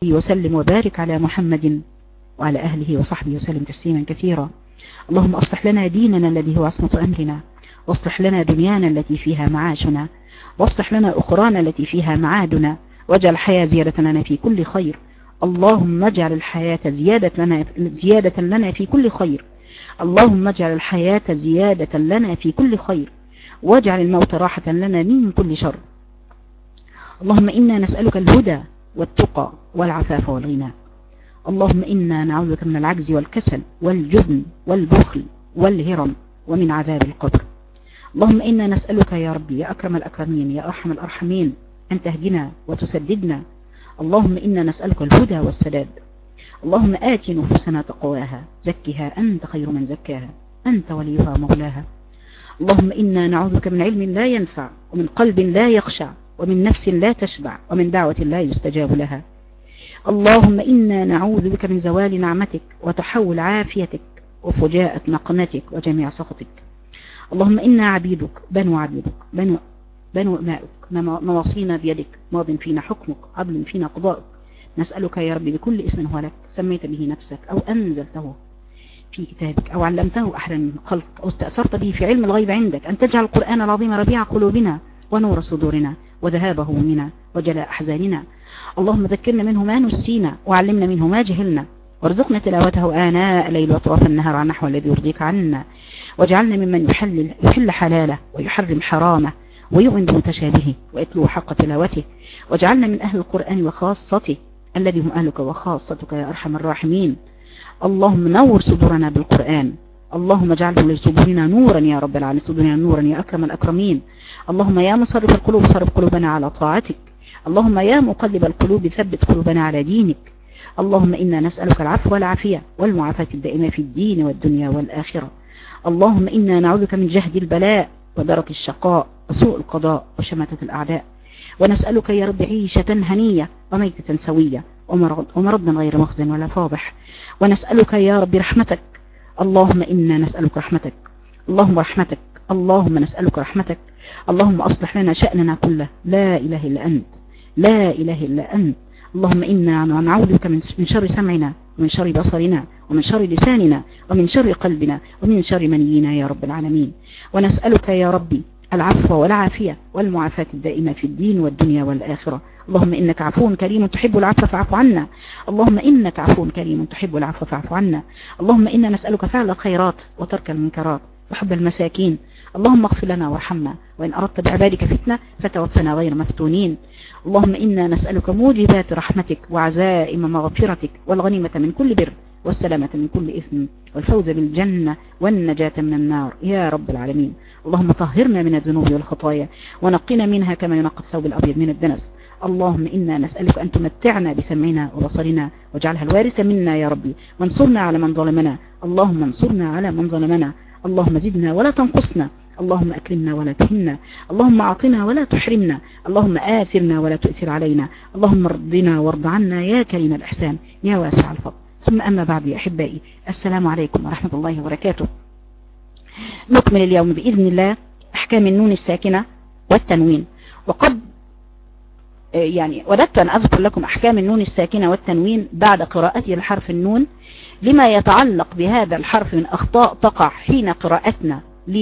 وسلم وبارك على محمد وعلى أهله وصحبه وسلم تسليما كثيرا اللهم أصلح لنا ديننا الذي هو عصمة أمرنا واصلح لنا دنيانا التي فيها معاشنا واصلح لنا أخرانا التي فيها معادنا واجعل الحياة زيادة لنا في كل خير اللهم اجعل الحياة زيادة لنا, زيادة لنا في كل خير اللهم اجعل الحياة زيادة لنا في كل خير واجعل الموت راحة لنا من كل شر اللهم إنا نسألك الهدى والتقى والعفاف والغنى اللهم إنا نعوذ بك من العجز والكسل والجبن والبخل والهرم ومن عذاب القبر اللهم إنا نسألك يا ربي يا أكرم الأكرمين يا أرحم الأرحمين أن تهدنا وتسددنا اللهم إنا نسألك الهدى والسداد اللهم آت نفوسنا تقواها زكها أنت خير من زكاها أنت وليها مولاها اللهم إنا نعوذ بك من علم لا ينفع ومن قلب لا يخشع ومن نفس لا تشبع ومن دعوة لا يستجاب لها اللهم إنا نعوذ بك من زوال نعمتك وتحول عافيتك وفجاءة نقمتك وجميع سخطك اللهم إنا عبيدك بنو عبيدك بنو, بنو ماؤك نواصينا بيدك ماض فينا حكمك عدل فينا قضاءك نسألك يا رب بكل اسم هو لك سميت به نفسك أو أنزلته في كتابك أو علمته أحدا من خلقك أو استأثرت به في علم الغيب عندك أن تجعل القرآن العظيم ربيع قلوبنا ونور صدورنا وذهاب همومنا وجلاء أحزاننا اللهم ذكرنا منه ما نسينا وعلمنا منه ما جهلنا وارزقنا تلاوته آناء الليل وأطراف النهار عن نحو الذي يرضيك عنا واجعلنا ممن يحلل, يحل حلاله ويحرم حرامه ويؤمن بمتشابهه ويتلو حق تلاوته واجعلنا من أهل القرآن وخاصته الذي هم أهلك وخاصتك يا أرحم الراحمين اللهم نور صدورنا بالقرآن اللهم اجعله لصدورنا نورا يا رب العالمين صدورنا نورا يا أكرم الأكرمين اللهم يا مصرف القلوب صرف قلوبنا على طاعتك اللهم يا مقلب القلوب ثبت قلوبنا على دينك اللهم إنا نسألك العفو والعافية والمعافاة الدائمة في الدين والدنيا والآخرة اللهم إنا نعوذك من جهد البلاء ودرك الشقاء وسوء القضاء وشماتة الأعداء ونسألك يا رب عيشة هنية وميتة سوية ومرض ومرضا غير مخزن ولا فاضح ونسألك يا رب رحمتك اللهم إنا نسألك رحمتك اللهم رحمتك اللهم نسألك رحمتك اللهم أصلح لنا شأننا كله لا إله إلا أنت لا إله إلا أنت اللهم إنا نعوذ بك من شر سمعنا ومن شر بصرنا ومن شر لساننا ومن شر قلبنا ومن شر منينا يا رب العالمين ونسألك يا ربي العفو والعافية والمعافاة الدائمة في الدين والدنيا والآخرة اللهم إنك عفو كريم تحب العفو فاعف عنا اللهم إنك عفو كريم تحب العفو فاعف عنا اللهم إنا نسألك فعل الخيرات وترك المنكرات وحب المساكين اللهم اغفر لنا وارحمنا وإن أردت بعبادك فتنة فتوفنا غير مفتونين اللهم إنا نسألك موجبات رحمتك وعزائم مغفرتك والغنيمة من كل بر والسلامة من كل إثم والفوز بالجنة والنجاة من النار يا رب العالمين اللهم طهرنا من الذنوب والخطايا ونقنا منها كما ينقى الثوب الأبيض من الدنس اللهم إنا نسألك أن تمتعنا بسمعنا وبصرنا واجعلها الوارث منا يا ربي وانصرنا على من ظلمنا اللهم انصرنا على من ظلمنا اللهم زدنا ولا تنقصنا اللهم أكرمنا ولا تهنا اللهم أعطنا ولا تحرمنا اللهم آثرنا ولا تؤثر علينا اللهم ارضنا وارض عنا يا كريم الإحسان يا واسع الفضل ثم أما بعد يا أحبائي السلام عليكم ورحمة الله وبركاته نكمل اليوم بإذن الله أحكام النون الساكنة والتنوين وقد يعني وددت أن أذكر لكم أحكام النون الساكنة والتنوين بعد قراءتي لحرف النون لما يتعلق بهذا الحرف من أخطاء تقع حين قراءتنا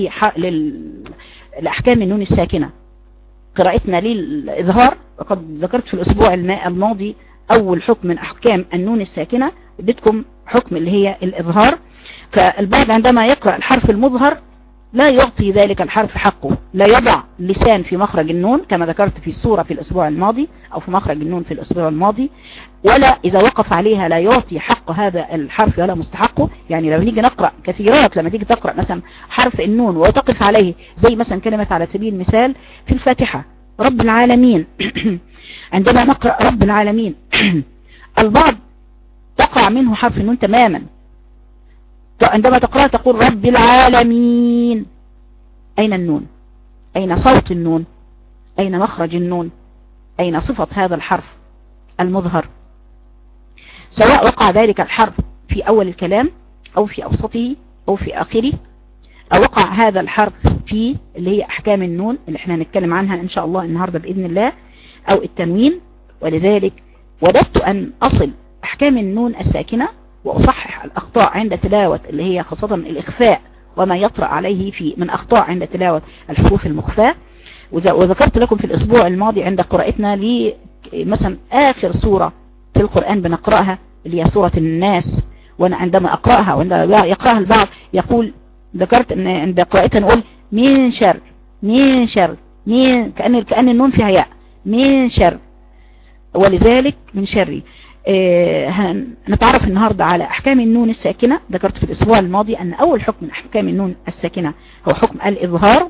لأحكام النون الساكنة قراءتنا للإظهار وقد ذكرت في الأسبوع الماضي أول حكم من أحكام النون الساكنة اديتكم حكم اللي هي الإظهار فالبعض عندما يقرأ الحرف المظهر لا يعطي ذلك الحرف حقه لا يضع اللسان في مخرج النون كما ذكرت في الصورة في الأسبوع الماضي أو في مخرج النون في الأسبوع الماضي ولا إذا وقف عليها لا يعطي حق هذا الحرف ولا مستحقه يعني لو نيجي نقرأ كثيرات لما تيجي تقرأ مثلا حرف النون وتقف عليه زي مثلا كلمة على سبيل المثال في الفاتحة رب العالمين عندما نقرأ رب العالمين البعض تقع منه حرف النون تماما عندما تقرأ تقول رب العالمين أين النون أين صوت النون أين مخرج النون أين صفة هذا الحرف المظهر سواء وقع ذلك الحرف في أول الكلام أو في أوسطه أو في آخره أو وقع هذا الحرف في اللي هي أحكام النون اللي احنا هنتكلم عنها إن شاء الله النهاردة بإذن الله أو التنوين ولذلك وددت أن أصل أحكام النون الساكنة وأصحح الأخطاء عند تلاوة اللي هي خاصة الإخفاء وما يطرأ عليه في من أخطاء عند تلاوة الحروف المخفاة وذكرت لكم في الأسبوع الماضي عند قراءتنا لي مثلا آخر سورة في القرآن بنقرأها اللي هي سورة الناس وأنا عندما أقرأها وعندما يقرأها البعض يقول ذكرت أن عند قراءتها نقول من شر من شر من كأن, كأن النون فيها ياء من شر ولذلك من شر اه نتعرف النهاردة على أحكام النون الساكنة ذكرت في الأسبوع الماضي أن أول حكم من أحكام النون الساكنة هو حكم الإظهار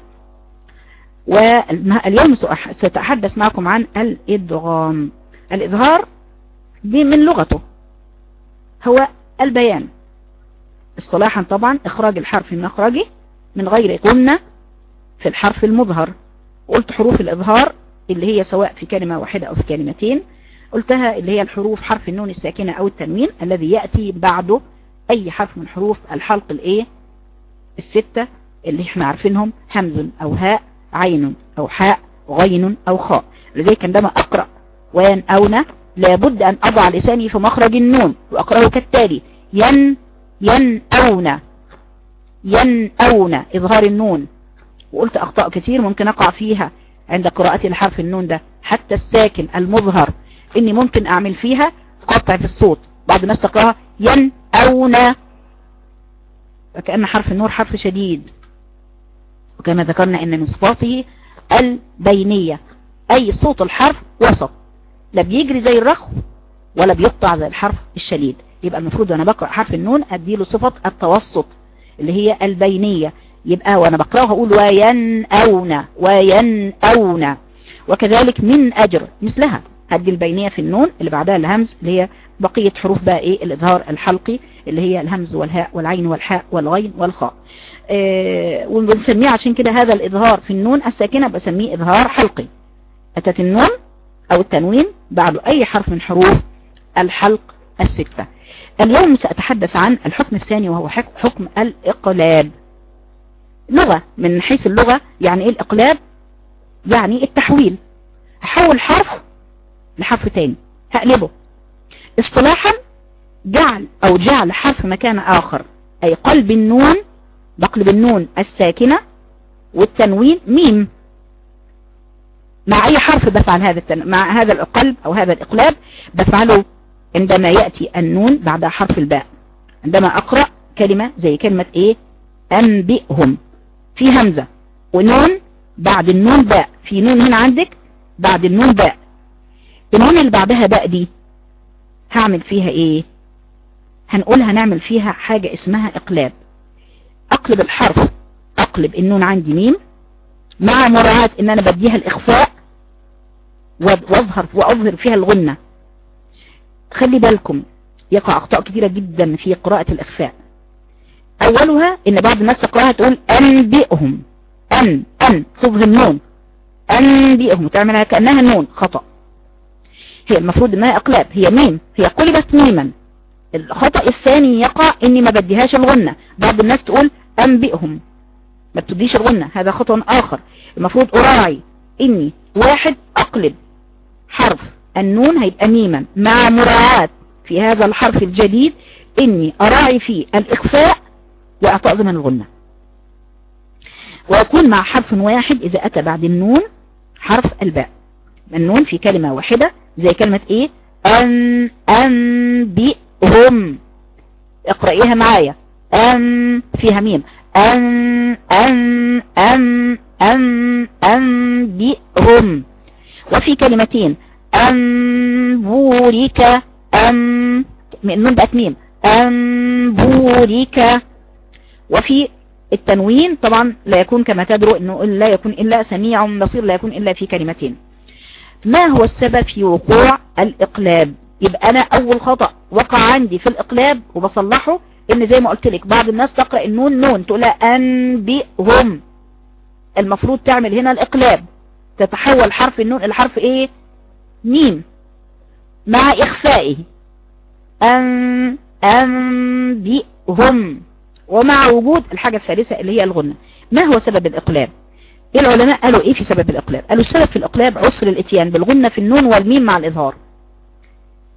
واليوم سأتحدث معكم عن الإدغام الإظهار من لغته هو البيان اصطلاحا طبعا إخراج الحرف من مخرجه من غير قمنة في الحرف المظهر قلت حروف الإظهار اللي هي سواء في كلمة واحدة أو في كلمتين قلتها اللي هي الحروف حرف النون الساكنة أو التنوين الذي يأتي بعده أي حرف من حروف الحلق الإيه الستة اللي احنا عارفينهم همز أو هاء عين أو حاء غين أو خاء لذلك عندما أقرأ وين أون لابد أن أضع لساني في مخرج النون وأقرأه كالتالي ين ين أون ين أون إظهار النون وقلت أخطاء كتير ممكن أقع فيها عند قراءتي لحرف النون ده حتى الساكن المظهر إني ممكن أعمل فيها قطع في الصوت بعد ما استقراها ين أون وكأن حرف النور حرف شديد وكما ذكرنا ان من صفاته البينية اي صوت الحرف وسط لا بيجري زي الرخو ولا بيقطع زي الحرف الشديد يبقى المفروض وانا بقرأ حرف النون اديله صفة التوسط اللي هي البينية يبقى وانا بقرأه اقول وينأون وينأون وكذلك من اجر مثلها هدي البينية في النون اللي بعدها الهمز اللي هي بقية حروف بقى ايه الاظهار الحلقي اللي هي الهمز والهاء والعين والحاء والغين والخاء اه وبنسميه عشان كده هذا الاظهار في النون الساكنة بسميه اظهار حلقي اتت النون او التنوين بعد اي حرف من حروف الحلق الستة اليوم سأتحدث عن الحكم الثاني وهو حكم الاقلاب لغة من حيث اللغة يعني ايه الاقلاب يعني التحويل هحول حرف لحرف تاني هقلبه اصطلاحا جعل او جعل حرف مكان اخر اي قلب النون بقلب النون الساكنة والتنوين ميم مع اي حرف بفعل هذا التن... مع هذا القلب او هذا الاقلاب بفعله عندما يأتي النون بعد حرف الباء عندما اقرأ كلمة زي كلمة ايه انبئهم في همزة ونون بعد النون باء في نون هنا عندك بعد النون باء النون اللي بعدها باء دي هعمل فيها ايه هنقول هنعمل فيها حاجة اسمها اقلاب اقلب الحرف اقلب النون عندي ميم مع مراعاة ان انا بديها الاخفاء واظهر واظهر فيها الغنة خلي بالكم يقع اخطاء كثيرة جدا في قراءة الاخفاء اولها ان بعض الناس تقراها تقول انبئهم ان ان تظهر النون انبئهم تعملها كأنها نون خطأ هي المفروض انها اقلاب هي ميم هي قلبت ميما الخطأ الثاني يقع اني ما بديهاش الغنة بعض الناس تقول انبئهم ما بتديش الغنة هذا خطأ اخر المفروض اراعي اني واحد اقلب حرف النون هيبقى ميما مع مراعاة في هذا الحرف الجديد اني اراعي فيه الاخفاء واعطاء زمن الغنة ويكون مع حرف واحد اذا اتى بعد النون حرف الباء النون في كلمة واحدة زي كلمة ايه ان انبئهم اقرأيها معايا ان فيها ميم ان ان ان ان انبئهم وفي كلمتين ان بورك ان النون بقت ميم ان بورك وفي التنوين طبعا لا يكون كما تدروا انه لا يكون الا سميع بصير لا يكون الا في كلمتين ما هو السبب في وقوع الإقلاب يبقى أنا أول خطأ وقع عندي في الإقلاب وبصلحه إن زي ما قلت لك بعض الناس تقرأ النون نون تقول أنبئهم المفروض تعمل هنا الإقلاب تتحول حرف النون إلى حرف إيه ميم مع إخفائه أن أنبئهم ومع وجود الحاجة الثالثة اللي هي الغنة ما هو سبب الإقلاب العلماء قالوا ايه في سبب الاقلاب قالوا السبب في الاقلاب عسر الاتيان بالغنة في النون والميم مع الاظهار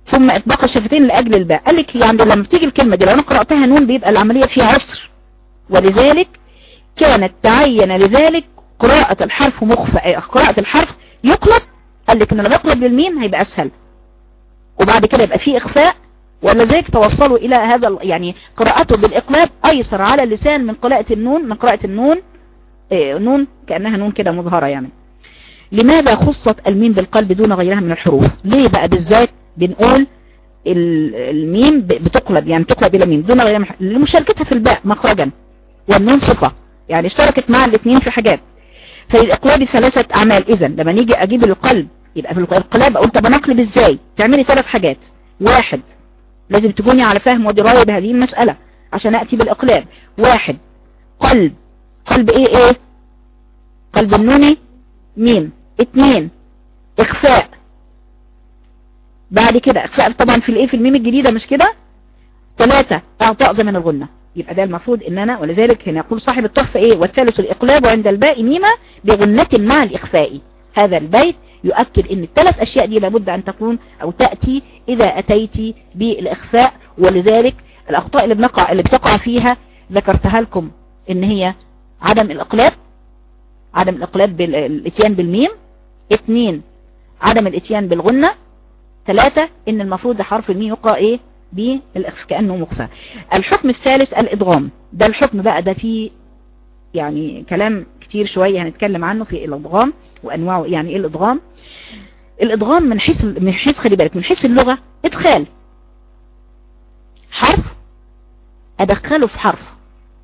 ثم اطباق الشفتين لاجل الباء قال لك يعني لما تيجي الكلمة دي لو انا قرأتها نون بيبقى العملية فيها عسر ولذلك كانت تعين لذلك قراءة الحرف مخفى قراءة الحرف يقلب قال لك ان لما يقلب للميم هيبقى اسهل وبعد كده يبقى فيه اخفاء ولذلك توصلوا الى هذا يعني قراءته بالاقلاب ايسر على اللسان من قراءة النون من قراءة النون إيه نون كأنها نون كده مظهرة يعني لماذا خصت الميم بالقلب دون غيرها من الحروف ليه بقى بالذات بنقول الميم بتقلب يعني تقلب الى ميم دون غيرها لمشاركتها في الباء مخرجا والنون صفة يعني اشتركت مع الاثنين في حاجات فالإقلاب ثلاثة أعمال إذا لما نيجي أجيب القلب يبقى في القلاب أقول طب أنا أقلب إزاي تعملي ثلاث حاجات واحد لازم تكوني على فهم ودراية بهذه المسألة عشان أتي بالإقلاب واحد قلب قلب إيه إيه قلب النوني ميم اثنين إخفاء بعد كده إخفاء طبعا في الإيه في الميم الجديدة مش كده ثلاثة إعطاء زمن الغنة يبقى ده المفروض ان انا ولذلك هنا يقول صاحب التحفة ايه والثالث الاقلاب وعند الباء ميمة بغنة مع الاخفاء هذا البيت يؤكد ان الثلاث اشياء دي لابد ان تكون او تأتي اذا اتيت بالاخفاء ولذلك الاخطاء اللي بنقع اللي بتقع فيها ذكرتها لكم ان هي عدم الاقلاب عدم الاقلاب بالاتيان بالميم اثنين عدم الاتيان بالغنة ثلاثة ان المفروض حرف الميم يقرأ ايه بالإخفاء كأنه مخفى الحكم الثالث الإدغام ده الحكم بقى ده فيه يعني كلام كتير شوية هنتكلم عنه في الإدغام وأنواعه يعني إيه الإدغام الإدغام من حيث من حيث خلي بالك من حيث اللغة إدخال حرف أدخله في حرف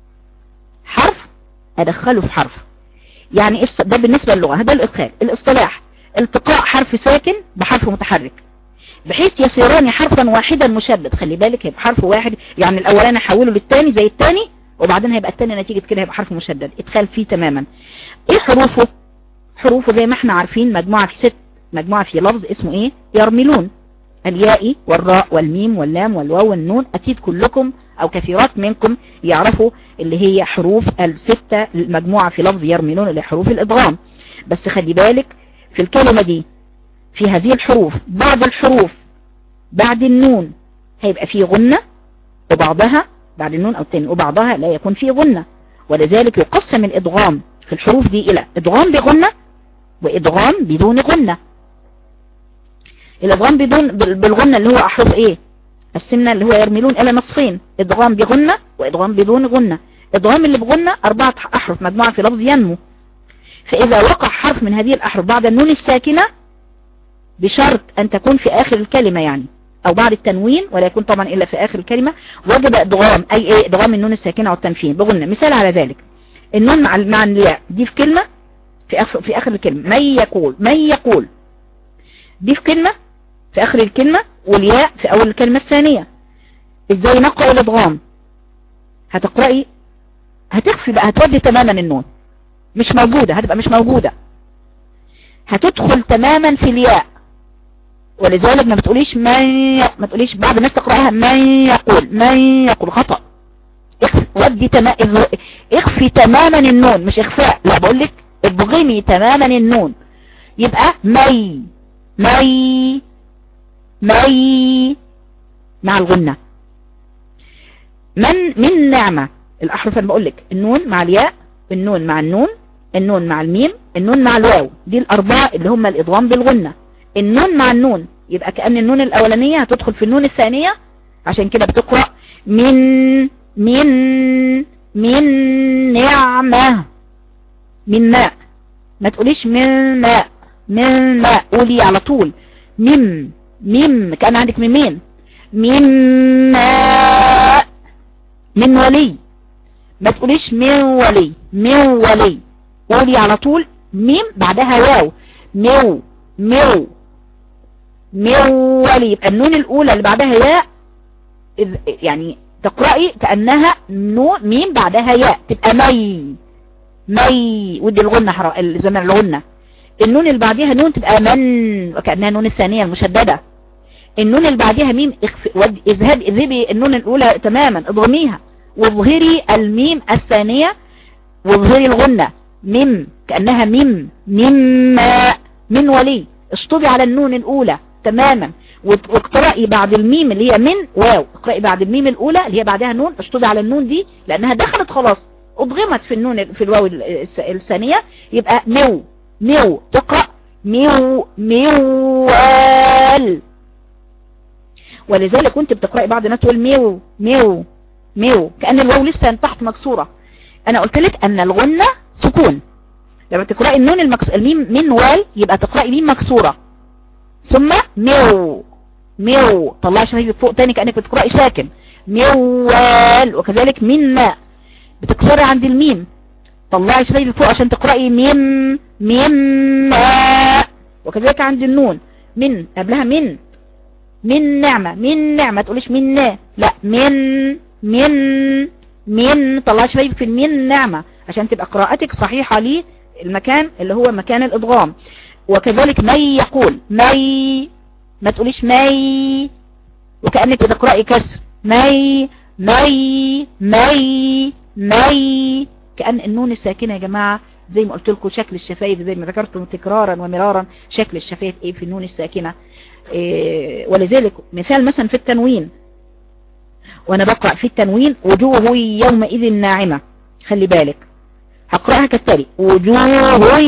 حرف أدخله في حرف يعني ده بالنسبة للغة هذا الإدخال الاصطلاح التقاء حرف ساكن بحرف متحرك بحيث يصيران حرفا واحدا مشدد خلي بالك هيبقى حرف واحد يعني الاولاني احوله للثاني زي الثاني وبعدين هيبقى الثاني نتيجة كده هيبقى حرف مشدد ادخال فيه تماما ايه حروفه حروفه زي ما احنا عارفين مجموعة في ست مجموعة في لفظ اسمه ايه يرملون الياء والراء والميم واللام والواو والنون اكيد كلكم او كثيرات منكم يعرفوا اللي هي حروف الستة المجموعة في لفظ يرملون اللي حروف الادغام بس خلي بالك في الكلمة دي في هذه الحروف بعض الحروف بعد النون هيبقى فيه غنة وبعضها بعد النون او التاني وبعضها لا يكون فيه غنة ولذلك يقسم الادغام في الحروف دي الى ادغام بغنة وادغام بدون غنة الادغام بدون بالغنة اللي هو احرف ايه السنة اللي هو يرملون الى نصفين ادغام بغنة وادغام بدون غنة ادغام اللي بغنة اربعة احرف مجموعة في لفظ ينمو فاذا وقع حرف من هذه الاحرف بعد النون الساكنة بشرط أن تكون في آخر الكلمة يعني أو بعد التنوين ولا يكون طبعا إلا في آخر الكلمة وجب إدغام أي إيه إدغام النون الساكنة والتنفين بغنى مثال على ذلك النون مع مع الياء دي في كلمة في آخر في آخر الكلمة من يقول من يقول دي في كلمة في آخر الكلمة والياء في أول الكلمة الثانية إزاي نقرأ الإدغام هتقرأي هتخفي بقى هتودي تماما النون مش موجودة هتبقى مش موجودة هتدخل تماما في الياء ولذلك ما بتقوليش من ما تقوليش بعض الناس تقرأها من يقول من يقول خطأ ودي تمام اخفي تماما النون مش اخفاء لا بقول لك ابغمي تماما النون يبقى مي مي مي مع الغنة من من نعمة الأحرف أنا بقول لك النون مع الياء النون مع النون النون مع الميم النون مع الواو دي الأربعة اللي هم الإضغام بالغنة النون مع النون يبقى كأن النون الأولانية هتدخل في النون الثانية عشان كده بتقرأ من من من نعمة من ماء ما تقوليش من ماء من ماء قولي على طول مم مم كأن عندك ميمين من ماء من ولي ما تقوليش من ولي من ولي قولي على طول ميم بعدها واو ميو ميو مولي يبقى النون الاولى اللي بعدها ياء يعني تقرأي كأنها نون ميم بعدها ياء تبقى مي مي ودي الغنة زمن الغنة النون اللي بعدها نون تبقى من وكأنها نون الثانية المشددة النون اللي بعدها ميم اذهب اذهبي النون الاولى تماما اضغميها واظهري الميم الثانية واظهري الغنة ميم كأنها ميم مما من ولي اشطبي على النون الاولى تماما واقرأي بعد الميم اللي هي من واو اقرأي بعد الميم الاولى اللي هي بعدها نون اشطبي على النون دي لانها دخلت خلاص ادغمت في النون في الواو الثانية يبقى ميو ميو تقرأ ميو ميوال ولذلك كنت بتقرأي بعض الناس تقول ميو ميو ميو كأن الواو لسه تحت مكسورة انا قلت لك ان الغنة سكون لما تقرأي النون المكس... الميم من وال يبقى تقرأي ميم مكسورة ثم ميو ميو طلعي شفايفك فوق تاني كأنك بتقرأي ساكن ميوال وكذلك منا بتكسري عند الميم طلعي شفايفك فوق عشان تقرأي ميم ميم وكذلك عند النون من قبلها من من نعمة من نعمة تقوليش من لا من من من طلعي شفايفك في المين نعمة عشان تبقى قراءتك صحيحة للمكان اللي هو مكان الإضغام وكذلك مي يقول مي ما تقوليش مي وكأنك بتقرأي كسر مي مي مي مي كأن النون الساكنة يا جماعة زي ما قلت لكم شكل الشفايف زي ما ذكرتم تكرارا ومرارا شكل الشفايف ايه في النون الساكنة إيه ولذلك مثال مثلا في التنوين وانا بقرأ في التنوين وجوه يومئذ ناعمة خلي بالك هقرأها كالتالي وجوه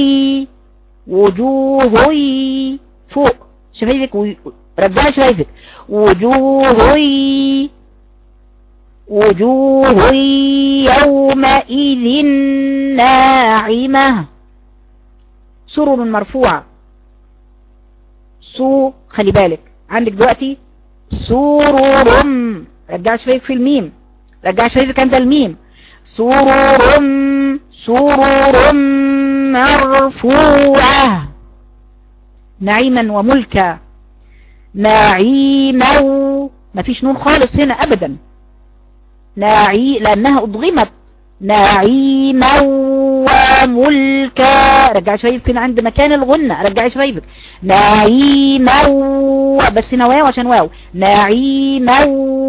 وجوه فوق شفايفك و... رجعي شفايفك وجوه وجوه يومئذ ناعمة سرر مرفوعة سو خلي بالك عندك دلوقتي سرر رجع شفايفك في الميم رجع شفايفك عند الميم سرر سرر مرفوعة نعيما وملكا نعيما مفيش نون خالص هنا ابدا ناعي لانها اضغمت نعيما وملكا رجع شفايفك هنا عند مكان الغنة رجع شفايفك نعيما بس هنا واو عشان واو نعيما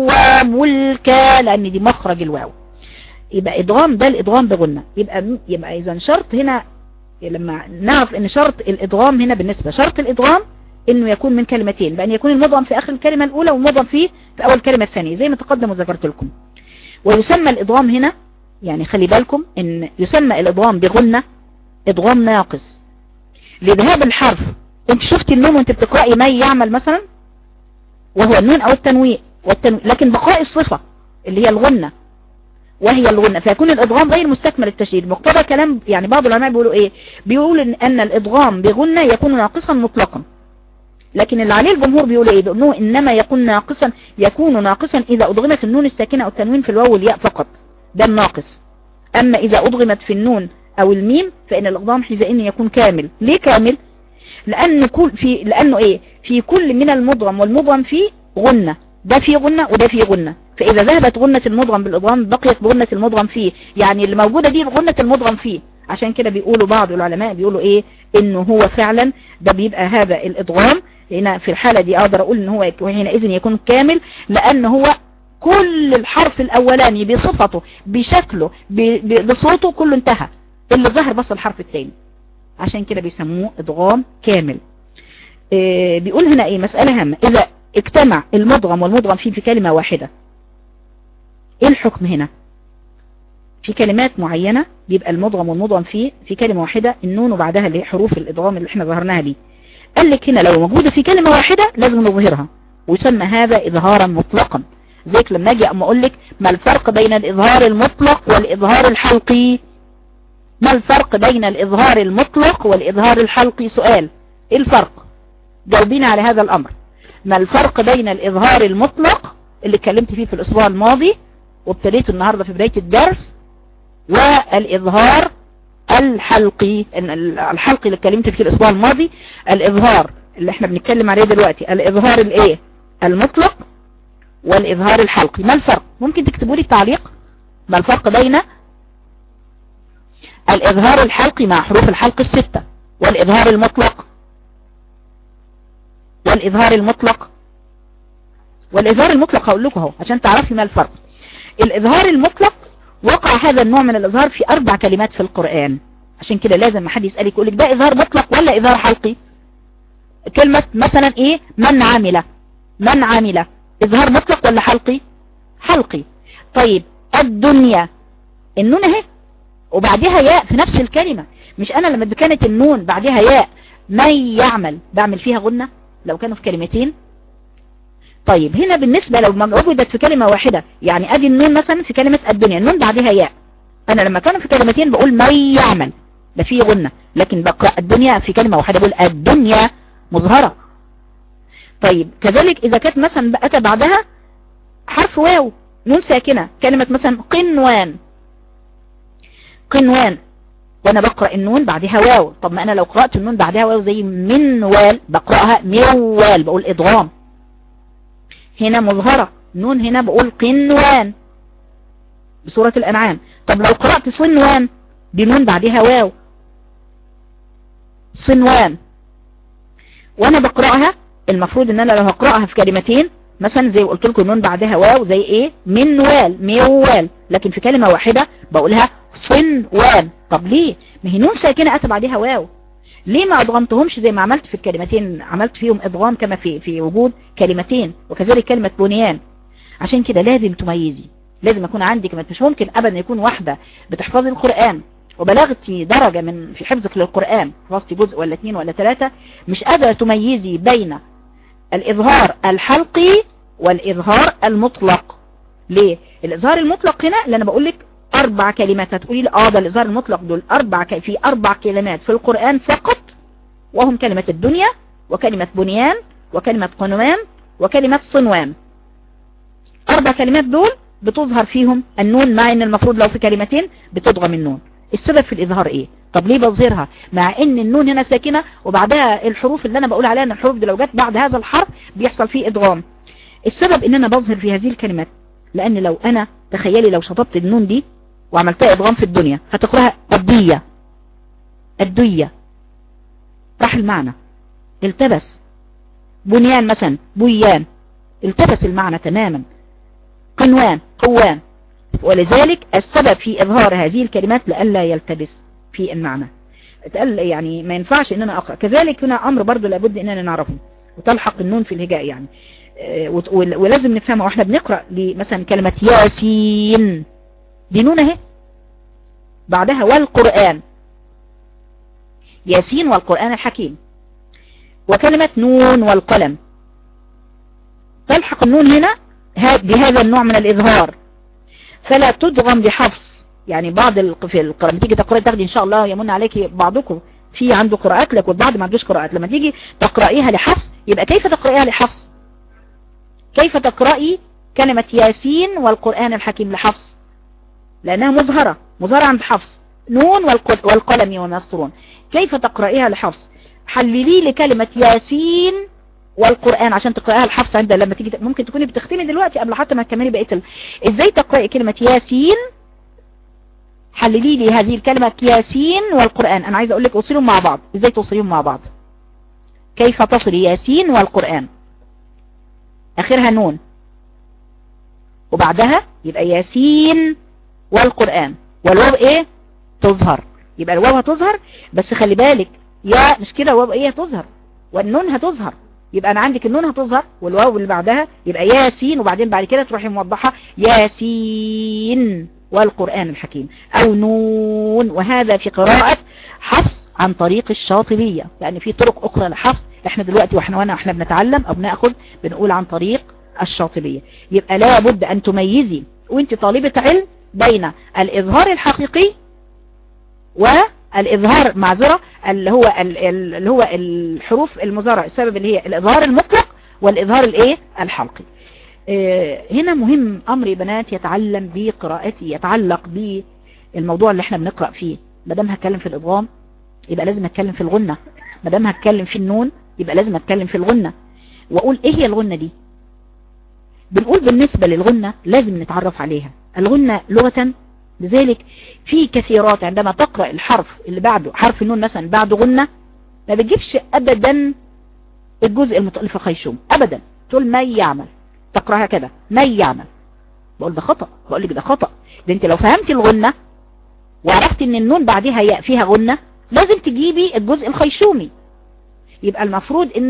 وملكا لان دي مخرج الواو يبقى ادغام ده الادغام بغنة يبقى يبقى اذا شرط هنا لما نعرف ان شرط الادغام هنا بالنسبة شرط الادغام انه يكون من كلمتين بان يكون المضغم في اخر الكلمة الاولى والمضغم في في اول الكلمة الثانية زي ما تقدم وذكرت لكم ويسمى الادغام هنا يعني خلي بالكم ان يسمى الادغام بغنة ادغام ناقص لذهاب الحرف انت شفتي النون وانت بتقرأي ما يعمل مثلا وهو النون او التنوين والتنوين لكن بقاء الصفة اللي هي الغنة وهي الغنة فيكون الادغام غير مستكمل التشديد مقتضى كلام يعني بعض العلماء بيقولوا ايه بيقول ان, أن الادغام بغنة يكون ناقصا مطلقا لكن اللي عليه الجمهور بيقول ايه بيقولوا انما يكون ناقصا يكون ناقصا اذا ادغمت النون الساكنة او التنوين في الواو والياء فقط ده الناقص اما اذا ادغمت في النون او الميم فان الادغام حينئذ يكون كامل ليه كامل لان كل في لانه ايه في كل من المضغم والمضغم فيه غنة ده فيه غنة وده فيه غنة فإذا ذهبت غنة المضغم بالإضغام بقيت بغنة المضغم فيه يعني اللي موجودة دي غنة المضغم فيه عشان كده بيقولوا بعض العلماء بيقولوا ايه انه هو فعلا ده بيبقى هذا الإضغام هنا في الحالة دي اقدر اقول ان هو حينئذ يكون كامل لان هو كل الحرف الاولاني بصفته بشكله بصوته كله انتهى اللي ظهر بس الحرف الثاني عشان كده بيسموه ادغام كامل إيه بيقول هنا ايه مسألة هامة اذا اجتمع المدغم والمدغم فيه في كلمة واحدة ايه الحكم هنا في كلمات معينة بيبقى المدغم والمدغم فيه في كلمة واحدة النون وبعدها اللي حروف الادغام اللي احنا ظهرناها دي قال لك هنا لو موجودة في كلمة واحدة لازم نظهرها ويسمى هذا اظهارا مطلقا زيك لما اجي اما اقول لك ما الفرق بين الاظهار المطلق والاظهار الحلقي ما الفرق بين الاظهار المطلق والاظهار الحلقي سؤال ايه الفرق جاوبينا على هذا الامر ما الفرق بين الاظهار المطلق اللي اتكلمت فيه في الاسبوع الماضي وابتديت النهاردة في بداية الدرس والاظهار الحلقي الحلقي اللي اتكلمت فيه الاسبوع الماضي الاظهار اللي احنا بنتكلم عليه دلوقتي الاظهار الايه المطلق والاظهار الحلقي ما الفرق ممكن تكتبوا لي التعليق ما الفرق بين الاظهار الحلقي مع حروف الحلق الستة والاظهار المطلق والاظهار المطلق والاظهار المطلق هقول لكم اهو عشان تعرفي ما الفرق الاظهار المطلق وقع هذا النوع من الاظهار في اربع كلمات في القرآن عشان كده لازم حد يسألك يقول لك ده اظهار مطلق ولا اظهار حلقي كلمة مثلا ايه من عمل من عمل اظهار مطلق ولا حلقي حلقي طيب الدنيا النون اهي وبعدها ياء في نفس الكلمة مش انا لما كانت النون بعدها ياء من يعمل بعمل فيها غنة لو كانوا في كلمتين طيب هنا بالنسبة لو وجدت في كلمة واحدة يعني ادي النون مثلا في كلمة الدنيا النون بعدها ياء انا لما كانوا في كلمتين بقول من يعمل ده فيه غنة لكن بقرأ الدنيا في كلمة واحدة بقول الدنيا مظهرة طيب كذلك اذا كانت مثلا اتى بعدها حرف واو نون ساكنة كلمة مثلا قنوان قنوان وانا بقرأ النون بعدها واو طب ما انا لو قرأت النون بعدها واو زي منوال بقرأها موال بقول ادغام هنا مظهرة نون هنا بقول قنوان بسورة الانعام طب لو قرأت صنوان بنون بعدها واو صنوان وانا بقرأها المفروض ان انا لو هقرأها في كلمتين مثلا زي قلت لكم نون بعدها واو زي ايه منوال ميوال لكن في كلمة واحدة بقولها صنوان طب ليه ما هي نون ساكنة اتى بعدها واو ليه ما ادغمتهمش زي ما عملت في الكلمتين عملت فيهم ادغام كما في في وجود كلمتين وكذلك كلمة بنيان عشان كده لازم تميزي لازم يكون عندك مش ممكن ابدا يكون واحدة بتحفظي القرآن وبلغتي درجة من في حفظك للقرآن حفظتي جزء ولا اثنين ولا ثلاثة مش قادرة تميزي بين الإظهار الحلقي والإظهار المطلق ليه الإظهار المطلق هنا اللي أنا بقول لك أربع كلمات هتقولي لي آه ده الإظهار المطلق دول أربع ك... في أربع كلمات في القرآن فقط وهم كلمة الدنيا وكلمة بنيان وكلمة قنوان وكلمة صنوان أربع كلمات دول بتظهر فيهم النون مع ان المفروض لو في كلمتين بتضغم النون السبب في الإظهار إيه طب ليه بظهرها مع ان النون هنا ساكنة وبعدها الحروف اللي انا بقول عليها ان الحروف دي لو جت بعد هذا الحرف بيحصل فيه ادغام السبب ان انا بظهر في هذه الكلمات لان لو انا تخيلي لو شطبت النون دي وعملتها ادغام في الدنيا هتقراها الدية الدية راح المعنى التبس بنيان مثلا بويان التبس المعنى تماما قنوان قوان ولذلك السبب في إظهار هذه الكلمات لألا يلتبس في المعنى يعني ما ينفعش ان انا اقرأ كذلك هنا امر برضو لابد اننا نعرفه وتلحق النون في الهجاء يعني ولازم نفهمها واحنا بنقرأ مثلا كلمة ياسين دي نون اهي بعدها والقرآن ياسين والقرآن الحكيم وكلمة نون والقلم تلحق النون هنا بهذا النوع من الإظهار فلا تدغم بحفص يعني بعض في القراءة تيجي تقرأي تاخدي ان شاء الله يمن عليك بعضكم في عنده قراءات لك والبعض ما عندوش قراءات لما تيجي تقرأيها لحفص يبقى كيف تقرأيها لحفص كيف تقرأي كلمة ياسين والقرآن الحكيم لحفص لأنها مظهرة مظهرة عند حفص نون والقلم وما يسطرون كيف تقرأيها لحفص حللي لي كلمة ياسين والقرآن عشان تقرأها الحفص عند لما تيجي ممكن تكوني بتختمي دلوقتي قبل حتى ما تكملي بقية ال... ازاي تقرأي كلمة ياسين حللي لي هذه الكلمة ياسين والقرآن انا عايز اقول لك اوصلهم مع بعض ازاي توصليهم مع بعض كيف تصلي ياسين والقرآن اخرها نون وبعدها يبقى ياسين والقرآن والواو ايه تظهر يبقى الواو هتظهر بس خلي بالك يا مش كده الواو ايه هتظهر والنون هتظهر يبقى انا عندك النون هتظهر والواو اللي بعدها يبقى ياسين وبعدين بعد كده تروحي موضحة ياسين والقرآن الحكيم او نون وهذا في قراءة حفص عن طريق الشاطبية يعني في طرق اخرى لحفص احنا دلوقتي واحنا وانا احنا بنتعلم او بناخد بنقول عن طريق الشاطبية يبقى لابد ان تميزي وانت طالبة علم بين الاظهار الحقيقي والإظهار معذرة اللي هو اللي هو الحروف المزارة السبب اللي هي الإظهار المطلق والإظهار الايه الحلقي هنا مهم أمر بنات يتعلم بقراءتي يتعلق بالموضوع اللي احنا بنقرأ فيه مدام هتكلم في الإضغام يبقى لازم اتكلم في الغنة مدام هتكلم في النون يبقى لازم اتكلم في الغنة واقول ايه هي الغنة دي بنقول بالنسبة للغنة لازم نتعرف عليها الغنة لغة لذلك في كثيرات عندما تقرأ الحرف اللي بعده حرف النون مثلا بعده غنة ما بتجيبش ابدا الجزء المتألف الخيشوم ابدا تقول ما يعمل تقرأها كده ما يعمل بقول ده خطأ بقول لك ده خطأ ده انت لو فهمتي الغنة وعرفت ان النون بعدها ياء فيها غنة لازم تجيبي الجزء الخيشومي يبقى المفروض انه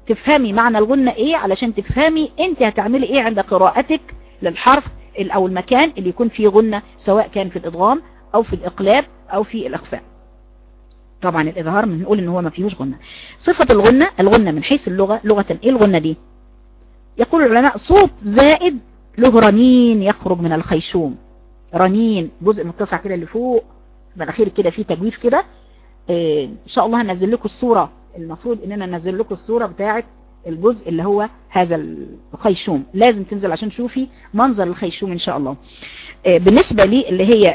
تفهمي معنى الغنة ايه علشان تفهمي انت هتعملي ايه عند قراءتك للحرف او المكان اللي يكون فيه غنة سواء كان في الادغام او في الاقلاب او في الاخفاء طبعا الاظهار بنقول ان هو ما فيهوش غنة صفة الغنة الغنة من حيث اللغة لغة ايه الغنة دي يقول العلماء صوت زائد له رنين يخرج من الخيشوم رنين جزء متسع كده اللي فوق مناخير كده فيه تجويف كده إيه ان شاء الله هنزل لكم الصورة المفروض اننا ننزل لكم الصورة بتاعت الجزء اللي هو هذا الخيشوم لازم تنزل عشان تشوفي منظر الخيشوم ان شاء الله إيه بالنسبة لي اللي هي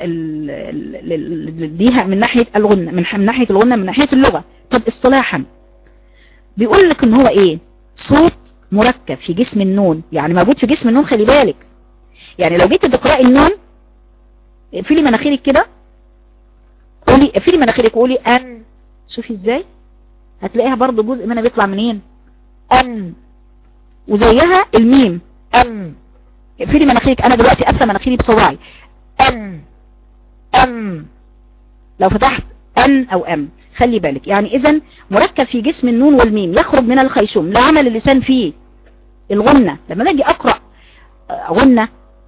ديها من ناحية الغنة من ناحية الغنة من ناحية اللغة طب اصطلاحا بيقول لك ان هو ايه صوت مركب في جسم النون يعني موجود في جسم النون خلي بالك يعني لو جيت تقرأي النون اقفلي مناخيرك كده قولي اقفلي مناخيرك وقولي ان شوفي ازاي هتلاقيها برضو جزء منها بيطلع منين ان وزيها الميم ان اقفلي مناخيرك انا دلوقتي قافله مناخيري بصواعي ان ام لو فتحت ان او ام خلي بالك يعني اذا مركب في جسم النون والميم يخرج من الخيشوم لا عمل اللسان فيه الغنة لما باجي اقرأ غنة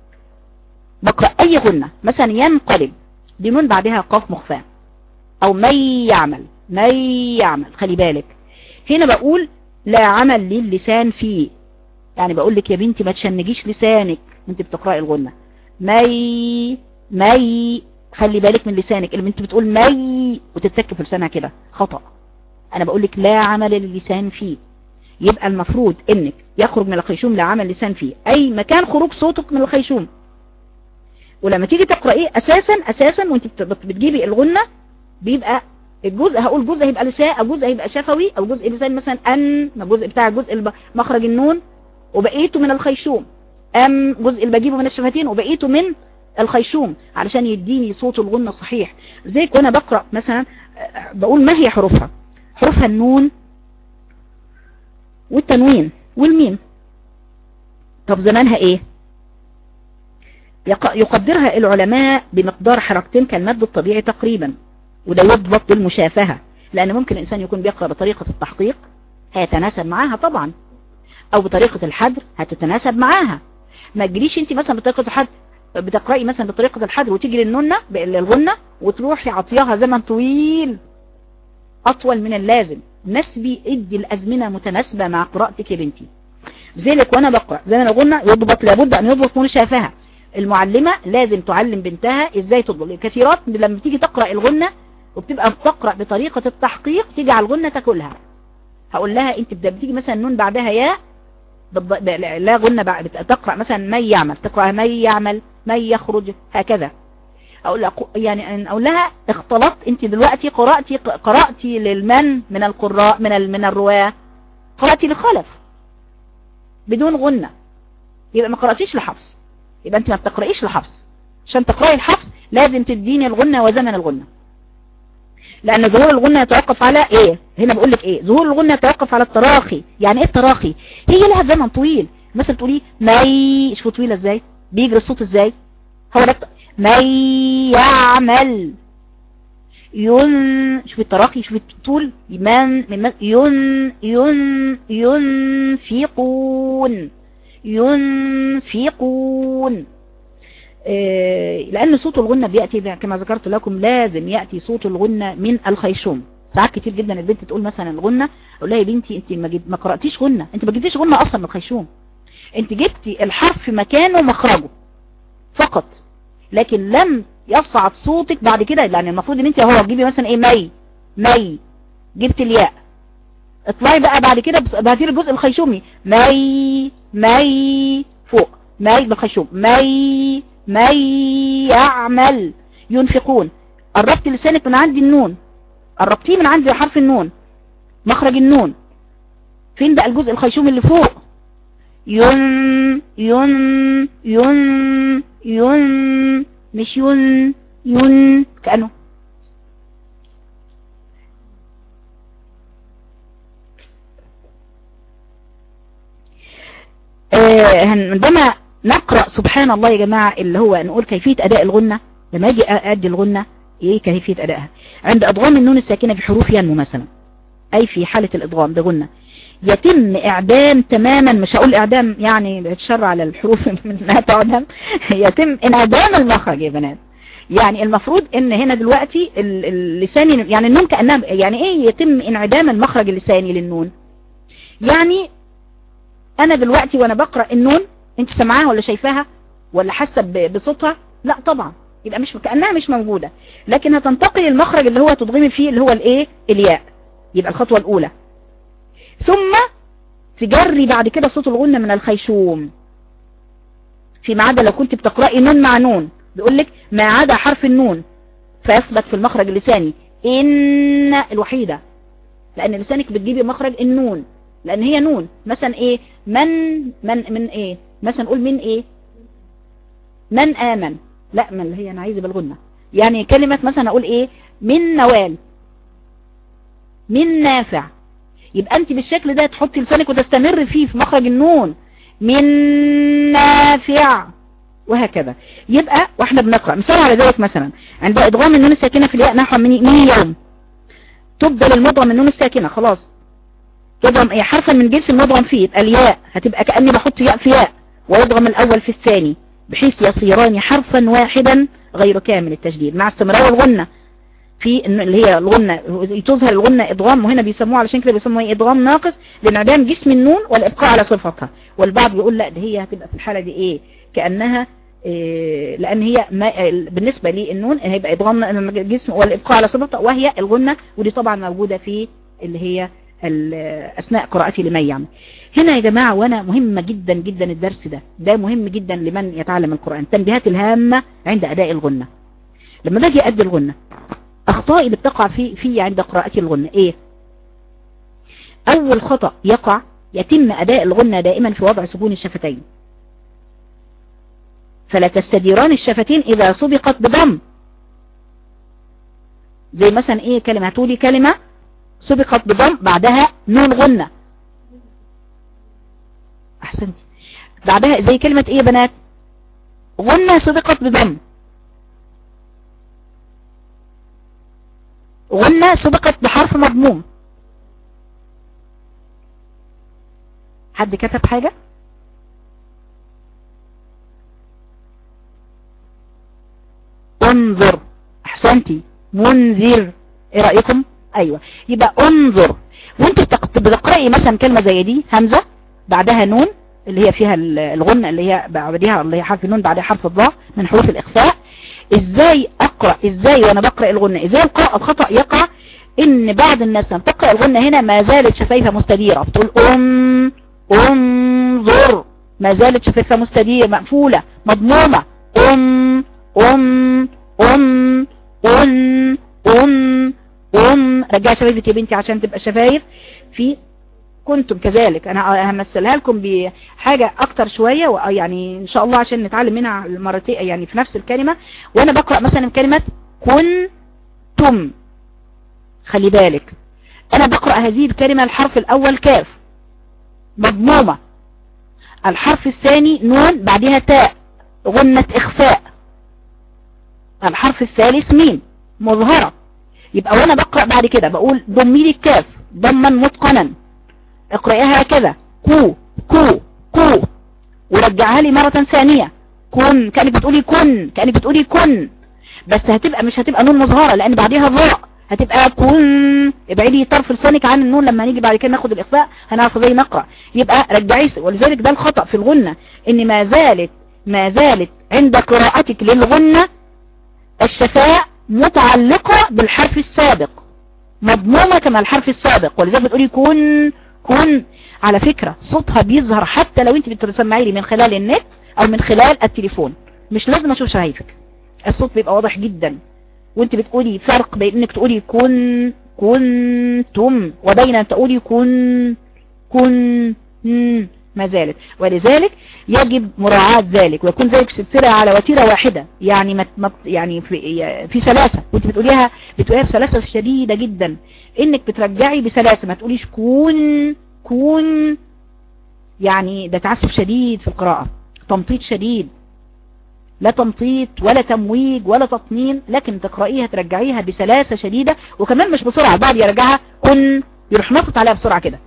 بقرأ اي غنة مثلا ينقلب دي نون بعدها قاف مخفاة او من يعمل من يعمل خلي بالك هنا بقول لا عمل للسان فيه يعني بقول لك يا بنتي ما تشنجيش لسانك وانت بتقرأي الغنة مي مي خلي بالك من لسانك اللي انت بتقول مي وتتك في لسانها كده خطأ انا بقول لك لا عمل للسان فيه يبقى المفروض انك يخرج من الخيشوم لا عمل لسان فيه اي مكان خروج صوتك من الخيشوم ولما تيجي تقرأيه اساسا اساسا وانت بتجيبي الغنة بيبقى الجزء هقول جزء هيبقى لسان او جزء هيبقى شفوي او جزء لسان مثلا ان الجزء بتاع الجزء مخرج النون وبقيته من الخيشوم ام جزء اللي بجيبه من الشفتين وبقيته من الخيشوم علشان يديني صوت الغنة صحيح زي وانا بقرأ مثلا بقول ما هي حروفها حروفها النون والتنوين والميم طب زمانها ايه يقدرها العلماء بمقدار حركتين كالمد الطبيعي تقريبا وده يضبط بالمشافهة لان ممكن الانسان يكون بيقرأ بطريقة التحقيق هيتناسب معاها طبعا او بطريقة الحدر هتتناسب معاها ما تجريش انت مثلا بطريقة الحدر بتقرأي مثلا بطريقة الحدر وتجري النونة الغنة وتروحي عطياها زمن طويل اطول من اللازم نسبي ادي الازمنة متناسبة مع قراءتك يا بنتي ذلك وانا بقرأ زمن الغنة يضبط لابد ان يضبط منشافها المعلمة لازم تعلم بنتها ازاي تضبط كثيرات لما تيجي تقرأ الغنة وبتبقى بتقرأ بطريقة التحقيق تيجي على الغنة تاكلها هقول لها انت بتيجي مثلا نون بعدها يا بالض... لا غنة بعد تقرأ مثلا من يعمل تقرأ من يعمل من يخرج هكذا اقول لها يعني اقول لها اختلطت انت دلوقتي قرأتي قرأتي للمن من القراء من ال... من الرواه قرأتي لخلف بدون غنة يبقى ما قرأتيش لحفص يبقى انت ما بتقرأيش لحفص عشان تقرأي الحفص لازم تديني الغنة وزمن الغنة لان ظهور الغنة يتوقف على ايه هنا بقول لك ايه ظهور الغنة يتوقف على التراخي يعني ايه التراخي هي لها زمن طويل مثلا تقولي مي شوفوا طويلة ازاي بيجري الصوت ازاي هو ده من يعمل ين شوف التراخي شوف الطول من من ين ين ينفقون ينفقون إيه لأن صوت الغنة بيأتي كما ذكرت لكم لازم يأتي صوت الغنة من الخيشوم ساعات كتير جدا البنت تقول مثلا الغنة اقول لها يا بنتي انت ما, ما قرأتيش غنة انت ما جبتيش غنة اصلا من الخيشوم انت جبتي الحرف في مكانه ومخرجه فقط لكن لم يصعد صوتك بعد كده لان المفروض ان انت اهو تجيبي مثلا ايه مي مي جبت الياء اطلعي بقى بعد كده بهاتي الجزء الخيشومي مي مي فوق مي بالخيشوم مي مي يعمل ينفقون قربت لسانك من عندي النون قربتيه من عندي حرف النون مخرج النون فين بقى الجزء الخيشومي اللي فوق ين ين ين ين مش ين ين كأنه آه عندما نقرأ سبحان الله يا جماعة اللي هو نقول كيفية أداء الغنة لما أجي أدي الغنة إيه كيفية أدائها عند أضغام النون الساكنة في حروف ينمو مثلا أي في حالة الإضغام بغنة يتم اعدام تماما مش هقول اعدام يعني بتشر على الحروف من انها تعدم يتم انعدام المخرج يا بنات يعني المفروض ان هنا دلوقتي اللساني يعني النون كأنها يعني ايه يتم انعدام المخرج اللساني للنون يعني انا دلوقتي وانا بقرأ النون انت سمعاها ولا شايفاها ولا حاسه بصوتها لا طبعا يبقى مش كأنها مش موجودة لكن هتنتقل المخرج اللي هو تضغمي فيه اللي هو الايه الياء يبقى الخطوة الاولى ثم تجري بعد كده صوت الغنة من الخيشوم فيما عدا لو كنت بتقرأي نون مع نون بيقول لك ما عدا حرف النون فيثبت في المخرج اللساني ان الوحيدة لان لسانك بتجيبي مخرج النون لان هي نون مثلا ايه من من من ايه مثلا نقول من ايه من امن لا من اللي هي انا عايزه بالغنة يعني كلمة مثلا اقول ايه من نوال من نافع يبقى انت بالشكل ده تحطي لسانك وتستمر فيه في مخرج النون من نافع وهكذا يبقى واحنا بنقرأ مثال على ذلك مثلا عند ادغام النون الساكنة في الياء نحو من من يوم تبدل المضغم النون الساكنة خلاص تضغم ايه حرفا من جنس المضغم فيه يبقى الياء هتبقى كأني بحط ياء في ياء ويضغم الاول في الثاني بحيث يصيران حرفا واحدا غير كامل التجديد مع استمرار الغنة في اللي هي الغنة تظهر الغنة ادغام وهنا بيسموها علشان كده بيسموها ادغام ناقص لانعدام جسم النون والابقاء على صفتها والبعض يقول لا ده هي هتبقى في الحالة دي ايه كأنها إيه لان هي ما بالنسبة للنون هيبقى ادغام الجسم والابقاء على صفتها وهي الغنة ودي طبعا موجودة في اللي هي اثناء قراءتي لمن يعمل هنا يا جماعة وانا مهمة جدا جدا الدرس ده ده مهم جدا لمن يتعلم القرآن التنبيهات الهامة عند اداء الغنة لما باجي ادي الغنة اخطاء اللي بتقع في في عند قراءتي الغنة ايه اول خطأ يقع يتم اداء الغنة دائما في وضع سكون الشفتين فلا تستديران الشفتين اذا سبقت بضم زي مثلا ايه كلمة هتقولي كلمة سبقت بضم بعدها نون غنة احسنتي بعدها زي كلمة ايه يا بنات غنة سبقت بضم غنة سبقت بحرف مضموم حد كتب حاجة انظر احسنتي منذر ايه رأيكم ايوه يبقى انظر وانت بتقرأي مثلا كلمة زي دي همزة بعدها نون اللي هي فيها الغنة اللي هي بعدها اللي هي حرف النون بعدها حرف الضاء من حروف الاخفاء ازاي اقرأ ازاي وانا بقرأ الغنة ازاي القراءة الخطأ يقع ان بعض الناس لما تقرأ الغنة هنا ما زالت شفايفها مستديرة بتقول ام انظر ما زالت شفايفها مستديرة مقفولة مضمومة ام ام ام ام ام ام رجع شفايفك يا بنتي عشان تبقى شفايف في كنتم كذلك انا همثلها لكم بحاجة اكتر شوية يعني ان شاء الله عشان نتعلم منها المرتين يعني في نفس الكلمة وانا بقرأ مثلا كلمة كنتم خلي بالك انا بقرأ هذه الكلمة الحرف الاول كاف مضمومة الحرف الثاني نون بعدها تاء غنة اخفاء الحرف الثالث ميم مظهرة يبقى وانا بقرأ بعد كده بقول ضمي لي الكاف ضما متقنا اقرأيها هكذا كو كو كو ورجعها لي مرة ثانية كن كأنك بتقولي كن كأنك بتقولي كن بس هتبقى مش هتبقى نون مظهرة لان بعديها ضاء هتبقى كن ابعدي طرف لسانك عن النون لما نيجي بعد كده ناخد الاخفاء هنعرف ازاي نقرأ يبقى رجعي ولذلك ده الخطأ في الغنة ان ما زالت ما زالت عند قراءتك للغنة الشفاء متعلقة بالحرف السابق مضمومة كما الحرف السابق ولذلك بتقولي كن كن على فكرة صوتها بيظهر حتى لو انت بتسمعي لي من خلال النت او من خلال التليفون مش لازم اشوف شفايفك الصوت بيبقى واضح جدا وانت بتقولي فرق بين انك تقولي كن كنتم وبين ان تقولي كن كن ما زالت ولذلك يجب مراعاة ذلك ويكون ذلك سلسلة على وتيرة واحدة يعني مت يعني في, في سلاسة وانت بتقوليها بتقوليها بسلاسة شديدة جدا انك بترجعي بسلاسة ما تقوليش كون كون يعني ده تعسف شديد في القراءة تمطيط شديد لا تمطيط ولا تمويج ولا تطنين لكن تقرأيها ترجعيها بسلاسة شديدة وكمان مش بسرعة بعد يرجعها كن يروح نطط عليها بسرعة كده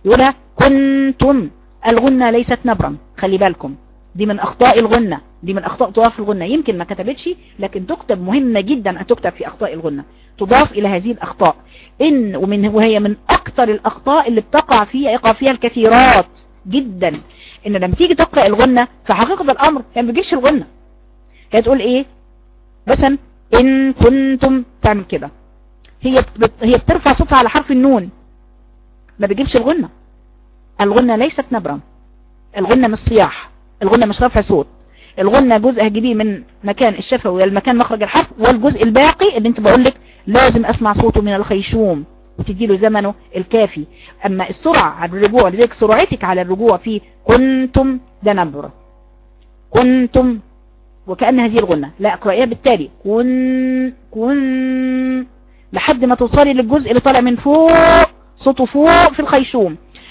يقولها كنتم الغنة ليست نبرا خلي بالكم دي من اخطاء الغنة دي من اخطاء تضاف الغنة يمكن ما كتبتش لكن تكتب مهمة جدا ان تكتب في اخطاء الغنة تضاف الى هذه الاخطاء ان ومن وهي من اكثر الاخطاء اللي بتقع فيها يقع فيها الكثيرات جدا ان لما تيجي تقرأ الغنة في حقيقة الامر هي ما بتجيش الغنة هي تقول ايه مثلا ان كنتم تعمل كده هي هي بترفع صوتها على حرف النون ما بيجيبش الغنة الغنة ليست نبرا الغنة مش صياح الغنة مش رفع صوت الغنة جزء هجيبيه من مكان الشفوي المكان مخرج الحرف والجزء الباقي اللي انت بقول لك لازم اسمع صوته من الخيشوم وتدي له زمنه الكافي اما السرعة على الرجوع لذلك سرعتك على الرجوع في كنتم ده نبرة كنتم وكأن هذه الغنة لا اقرأيها بالتالي كن كن لحد ما توصلي للجزء اللي طالع من فوق صوته فوق في الخيشوم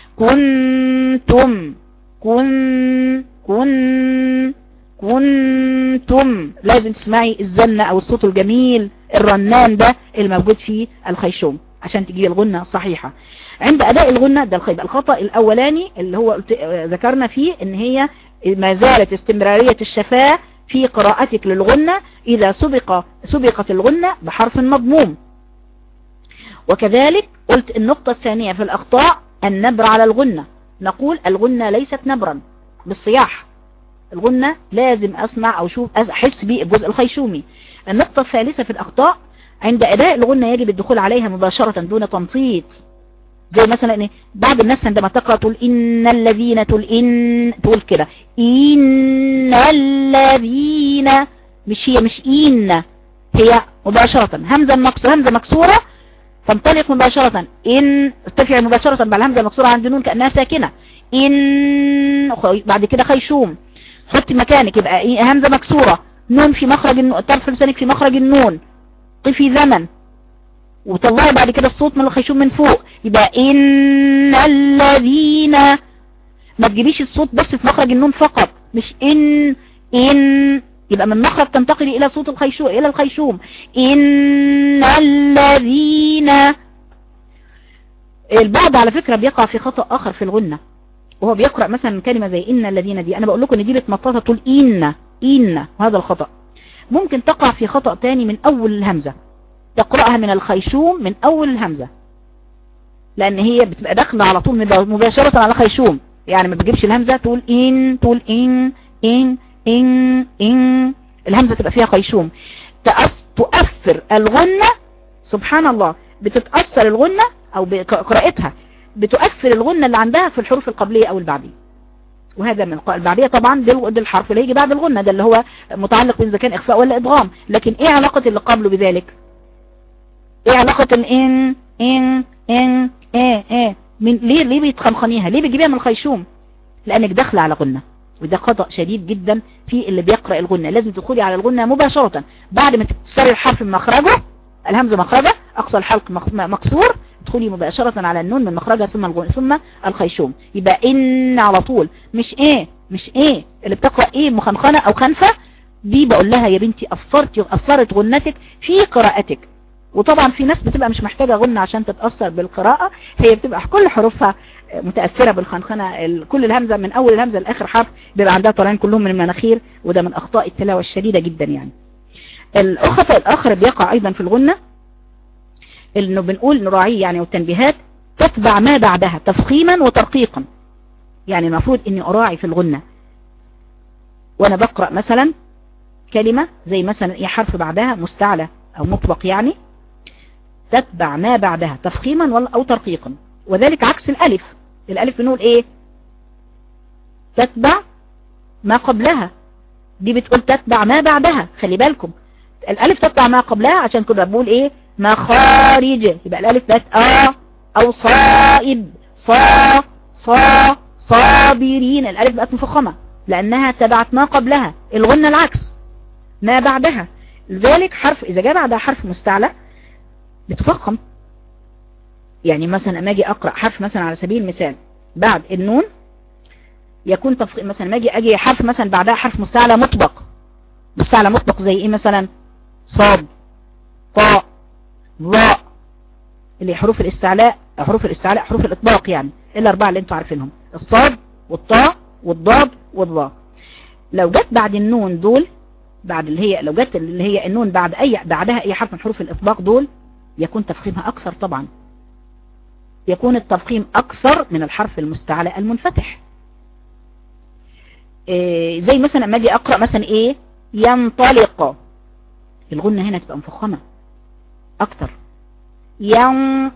كنتم كن كن كنتم لازم تسمعي الزنة او الصوت الجميل الرنان ده الموجود في الخيشوم عشان تجي الغنة صحيحة عند اداء الغنة ده الخيبة الخطأ الاولاني اللي هو ذكرنا فيه ان هي ما زالت استمرارية الشفاة في قراءتك للغنة اذا سبق سبقت الغنة بحرف مضموم وكذلك قلت النقطة الثانية في الاخطاء النبر على الغنة نقول الغنة ليست نبرا بالصياح الغنة لازم اسمع او شوف احس بالجزء الخيشومي النقطة الثالثة في الاخطاء عند اداء الغنة يجب الدخول عليها مباشرة دون تنطيط زي مثلا ان بعض الناس عندما تقرأ تقول ان الذين تقول ان تقول كده ان الذين مش هي مش ان هي مباشرة همزة مكسورة همزة مكسورة تنطلق مباشرة ان ارتفع مباشرة بعد الهمزة المكسورة عند نون كأنها ساكنة ان بعد كده خيشوم حط مكانك يبقى همزة مكسورة نون في مخرج النون طرف لسانك في مخرج النون طفي زمن وطلعي بعد كده الصوت من الخيشوم من فوق يبقى ان الذين ما تجيبيش الصوت بس في مخرج النون فقط مش ان ان يبقى من مخرج تنتقلي الى صوت الخيشوم الى الخيشوم ان الذين البعض على فكرة بيقع في خطأ اخر في الغنة وهو بيقرأ مثلا كلمة زي ان الذين دي انا بقول لكم ان دي بتمططها تقول ان ان وهذا الخطأ ممكن تقع في خطأ تاني من اول الهمزة تقرأها من الخيشوم من اول الهمزة لان هي بتبقى داخله على طول مباشرة على خيشوم يعني ما بتجيبش الهمزة تقول ان تقول ان ان ان ان الهمزة تبقى فيها خيشوم تؤثر الغنة سبحان الله بتتأثر الغنة او بقراءتها بتؤثر الغنة اللي عندها في الحروف القبلية او البعدية وهذا من البعدية طبعا ده الحرف اللي يجي بعد الغنة ده اللي هو متعلق بين اذا كان اخفاء ولا ادغام لكن ايه علاقة اللي قبله بذلك ايه علاقة الان ان ان ايه ايه من ليه ليه بيتخنخنيها ليه بتجيبيها من الخيشوم لانك داخله على غنة وده خطأ شديد جدا في اللي بيقرأ الغنة لازم تدخلي على الغنة مباشرة بعد ما تكسري الحرف من مخرجه الهمزة مخرجه اقصى الحلق مكسور تدخلي مباشرة على النون من مخرجها ثم الغنة ثم الخيشوم يبقى ان على طول مش ايه مش ايه اللي بتقرأ ايه مخنخنة او خنفة دي بقول لها يا بنتي اثرتي اثرت غنتك في قراءتك وطبعا في ناس بتبقى مش محتاجة غنة عشان تتأثر بالقراءة هي بتبقى كل حروفها متأثرة بالخنخنة كل الهمزة من اول الهمزة لاخر حرف بيبقى عندها طالعين كلهم من المناخير وده من اخطاء التلاوة الشديدة جدا يعني الخطأ الاخر بيقع ايضا في الغنة انه بنقول نراعيه يعني والتنبيهات تتبع ما بعدها تفخيما وترقيقا يعني المفروض اني اراعي في الغنة وانا بقرأ مثلا كلمة زي مثلا ايه حرف بعدها مستعلى او مطلق يعني تتبع ما بعدها تفخيما او ترقيقا وذلك عكس الالف الالف بنقول ايه تتبع ما قبلها دي بتقول تتبع ما بعدها خلي بالكم الالف تتبع ما قبلها عشان كنا بقول ايه مخارج يبقى الالف بقت اه او صائب صا صا صابرين الالف بقت مفخمة لانها تبعت ما قبلها الغنة العكس ما بعدها لذلك حرف اذا جاء بعدها حرف مستعلى بتفخم يعني مثلا اما اجي اقرأ حرف مثلا على سبيل المثال بعد النون يكون تفخ... مثلا ما اجي اجي حرف مثلا بعدها حرف مستعلى مطبق مستعلى مطبق زي ايه مثلا صاد طاء ضاء اللي حروف الاستعلاء حروف الاستعلاء حروف الاطباق يعني الاربعه اللي انتوا عارفينهم الصاد والطاء والضاد والضاء لو جت بعد النون دول بعد اللي هي لو جت اللي هي النون بعد اي بعدها اي حرف من حروف الاطباق دول يكون تفخيمها اكثر طبعا يكون التفخيم اكثر من الحرف المستعلى المنفتح إيه زي مثلا لما اجي اقرا مثلا ايه ينطلق الغنه هنا تبقى مفخمه اكتر ين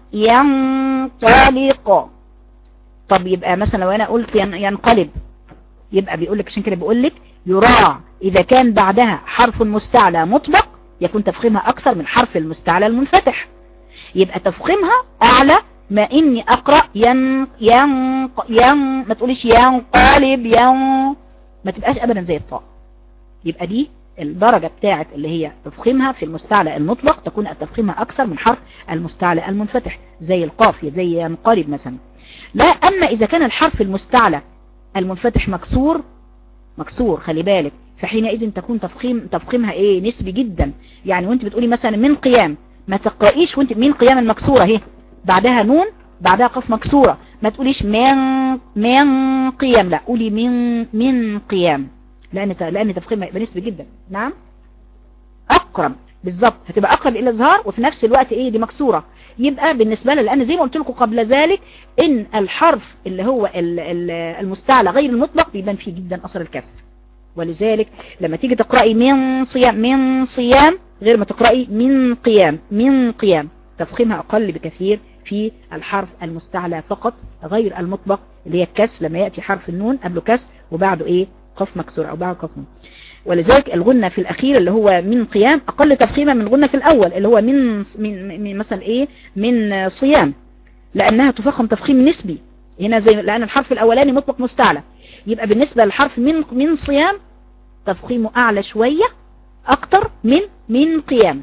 ينطلق طب يبقى مثلا لو انا قلت ينقلب يبقى بيقول لك عشان كده بيقول لك يراع اذا كان بعدها حرف مستعلى مطبق يكون تفخيمها اكثر من حرف المستعلى المنفتح يبقى تفخيمها اعلى ما اني اقرا ين ين ين ما تقوليش ينقلب ين ما تبقاش ابدا زي الطاء يبقى دي الدرجة بتاعت اللي هي تفخيمها في المستعلى المطلق تكون تفخيمها أكثر من حرف المستعلى المنفتح زي القاف زي ينقلب مثلا لا أما إذا كان الحرف المستعلى المنفتح مكسور مكسور خلي بالك فحينئذ تكون تفخيم تفخيمها ايه نسبي جدا يعني وانت بتقولي مثلا من قيام ما تقرأيش وانت من قيام المكسورة اهي بعدها نون بعدها قاف مكسورة ما تقوليش من من قيام لا قولي من من قيام لان لان تفخيمها يبقى نسبي جدا نعم اقرب بالظبط هتبقى اقرب الى الظهار وفي نفس الوقت ايه دي مكسوره يبقى بالنسبه لها لان زي ما قلت لكم قبل ذلك ان الحرف اللي هو المستعلى غير المطلق بيبان فيه جدا اثر الكسر ولذلك لما تيجي تقراي من صيام من صيام غير ما تقراي من قيام من قيام تفخيمها اقل بكثير في الحرف المستعلى فقط غير المطبق اللي هي الكسر لما ياتي حرف النون قبله كسر وبعده ايه قف مكسور او بعد قف ولذلك الغنة في الاخير اللي هو من قيام اقل تفخيما من الغنة في الاول اللي هو من, من, من مثلا ايه من صيام لانها تفخم تفخيم نسبي هنا زي لان الحرف الاولاني مطلق مستعلى يبقى بالنسبة للحرف من من صيام تفخيمه اعلى شوية اكتر من من قيام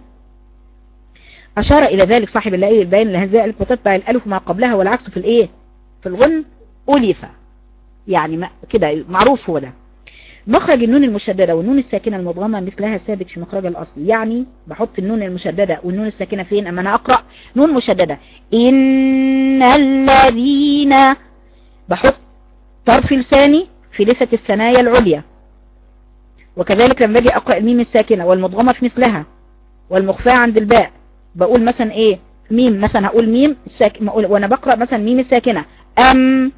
اشار الى ذلك صاحب اللائل البيان لهذا الف وتتبع الالف ما قبلها والعكس في الايه في الغن الف يعني كده معروف هو ده مخرج النون المشددة والنون الساكنة المضغمة مثلها ثابت في مخرج الأصل يعني بحط النون المشددة والنون الساكنة فين أما أنا أقرأ نون مشددة إن الذين بحط طرف لساني في لثة الثنايا العليا وكذلك لما باجي أقرأ الميم الساكنة والمضغمة في مثلها والمخفاة عند الباء بقول مثلا إيه ميم مثلا هقول ميم الساكن وأنا بقرأ مثلا ميم الساكنة أم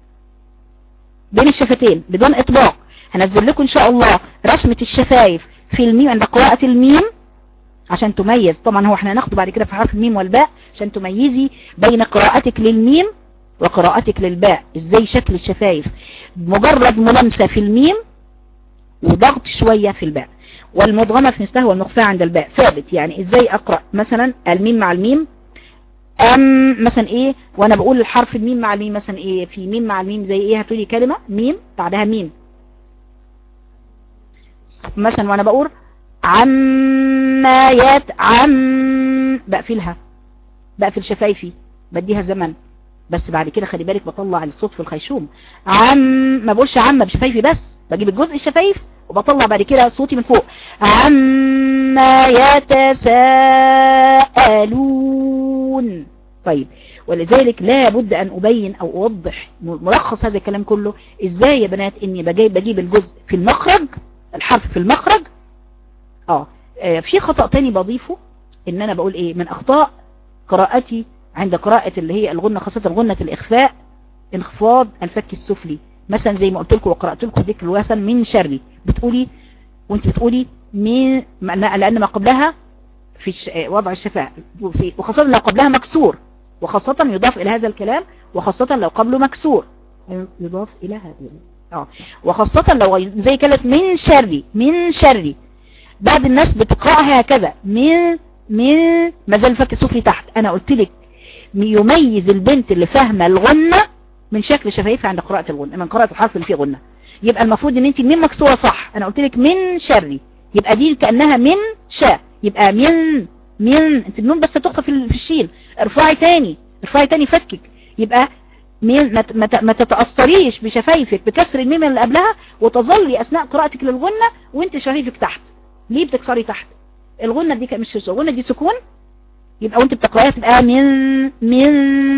بين الشفتين بدون إطباق هنزل لكم ان شاء الله رسمة الشفايف في الميم عند قراءة الميم عشان تميز طبعا هو احنا هناخده بعد كده في حرف الميم والباء عشان تميزي بين قراءتك للميم وقراءتك للباء ازاي شكل الشفايف مجرد ملامسة في الميم وضغط شوية في الباء والمضغمة في مثلها والمخفاة عند الباء ثابت يعني ازاي اقرأ مثلا الميم مع الميم ام مثلا ايه وانا بقول الحرف الميم مع الميم مثلا ايه في ميم مع الميم زي ايه هتقولي كلمة ميم بعدها ميم مثلا وانا بقول عما يت عم بقفلها بقفل شفايفي بديها زمن بس بعد كده خلي بالك بطلع الصوت في الخيشوم عم ما بقولش عم بشفايفي بس بجيب الجزء الشفايف وبطلع بعد كده صوتي من فوق عما يتساءلون طيب ولذلك لا بد ان ابين او اوضح ملخص هذا الكلام كله ازاي يا بنات اني بجيب, بجيب الجزء في المخرج الحرف في المخرج اه في خطأ تاني بضيفه ان انا بقول ايه من اخطاء قراءتي عند قراءة اللي هي الغنة خاصة غنة الاخفاء انخفاض الفك السفلي مثلا زي ما قلت لكم وقرأت لكم ذكر الوسن من شري بتقولي وانت بتقولي من لان ما قبلها في وضع الشفاء وخاصة لو قبلها مكسور وخاصة يضاف الى هذا الكلام وخاصة لو قبله مكسور يضاف الى هذه اه وخاصة لو زي كلمة من شري من شري بعض الناس بتقرأها هكذا من من ما زال الفك السفلي تحت انا قلت لك يميز البنت اللي فاهمه الغنة من شكل شفايفها عند قراءة الغنة من قراءة الحرف اللي فيه غنة يبقى المفروض ان انت من مكسورة صح انا قلت لك من شري يبقى دي كأنها من شاء يبقى من من انت النون بس تخفى في الشين ارفعي تاني ارفعي تاني فكك يبقى مين ما تتأثريش بشفايفك بكسر الميم اللي قبلها وتظلي أثناء قراءتك للغنة وانت شفايفك تحت ليه بتكسري تحت الغنة دي مش الغنة دي سكون يبقى وانت بتقرأيها تبقى من من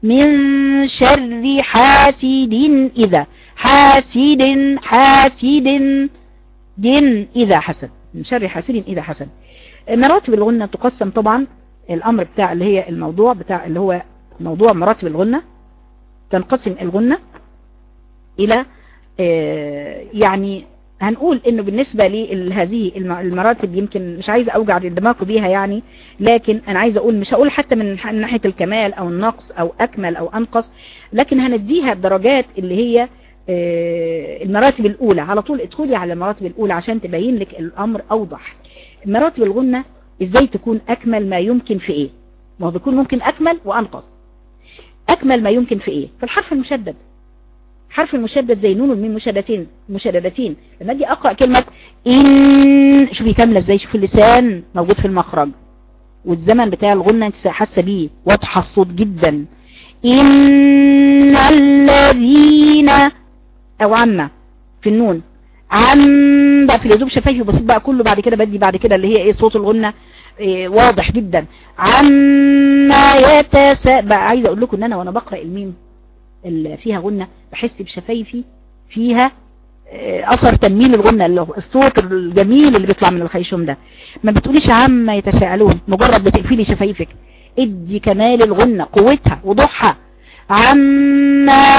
من شر حاسد إذا حاسد حاسد دين إذا حسد من شر حاسد إذا حسد مراتب الغنة تقسم طبعا الأمر بتاع اللي هي الموضوع بتاع اللي هو موضوع مراتب الغنة تنقسم الغنة إلى يعني هنقول انه بالنسبة لهذه المراتب يمكن مش عايزة اوجع دماغكم بيها يعني لكن انا عايزة اقول مش هقول حتى من ناحية الكمال او النقص او اكمل او انقص لكن هنديها الدرجات اللي هي المراتب الاولى على طول ادخلي على المراتب الاولى عشان تبين لك الامر اوضح مراتب الغنة ازاي تكون اكمل ما يمكن في ايه ما هو بيكون ممكن اكمل وانقص اكمل ما يمكن في ايه في الحرف المشدد حرف المشدد زي نون والميم مشددتين مشددتين لما اجي اقرا كلمه ان شوفي كامله ازاي شوفي اللسان موجود في المخرج والزمن بتاع الغنه انت حاسه بيه واضحه الصوت جدا ان الذين او عم في النون عم بقى في الهدوء شفايفي بسيط بقى كله بعد كده بدي بعد كده اللي هي ايه صوت الغنه إيه واضح جدا عما يتسا بقى عايزه اقول لكم ان انا وانا بقرا الميم اللي فيها غنة بحس بشفايفي فيها اثر تنميل الغنة الصوت الجميل اللي بيطلع من الخيشوم ده ما بتقوليش عما يتساءلون مجرد بتقفلي شفايفك ادي كمال الغنة قوتها وضوحها عما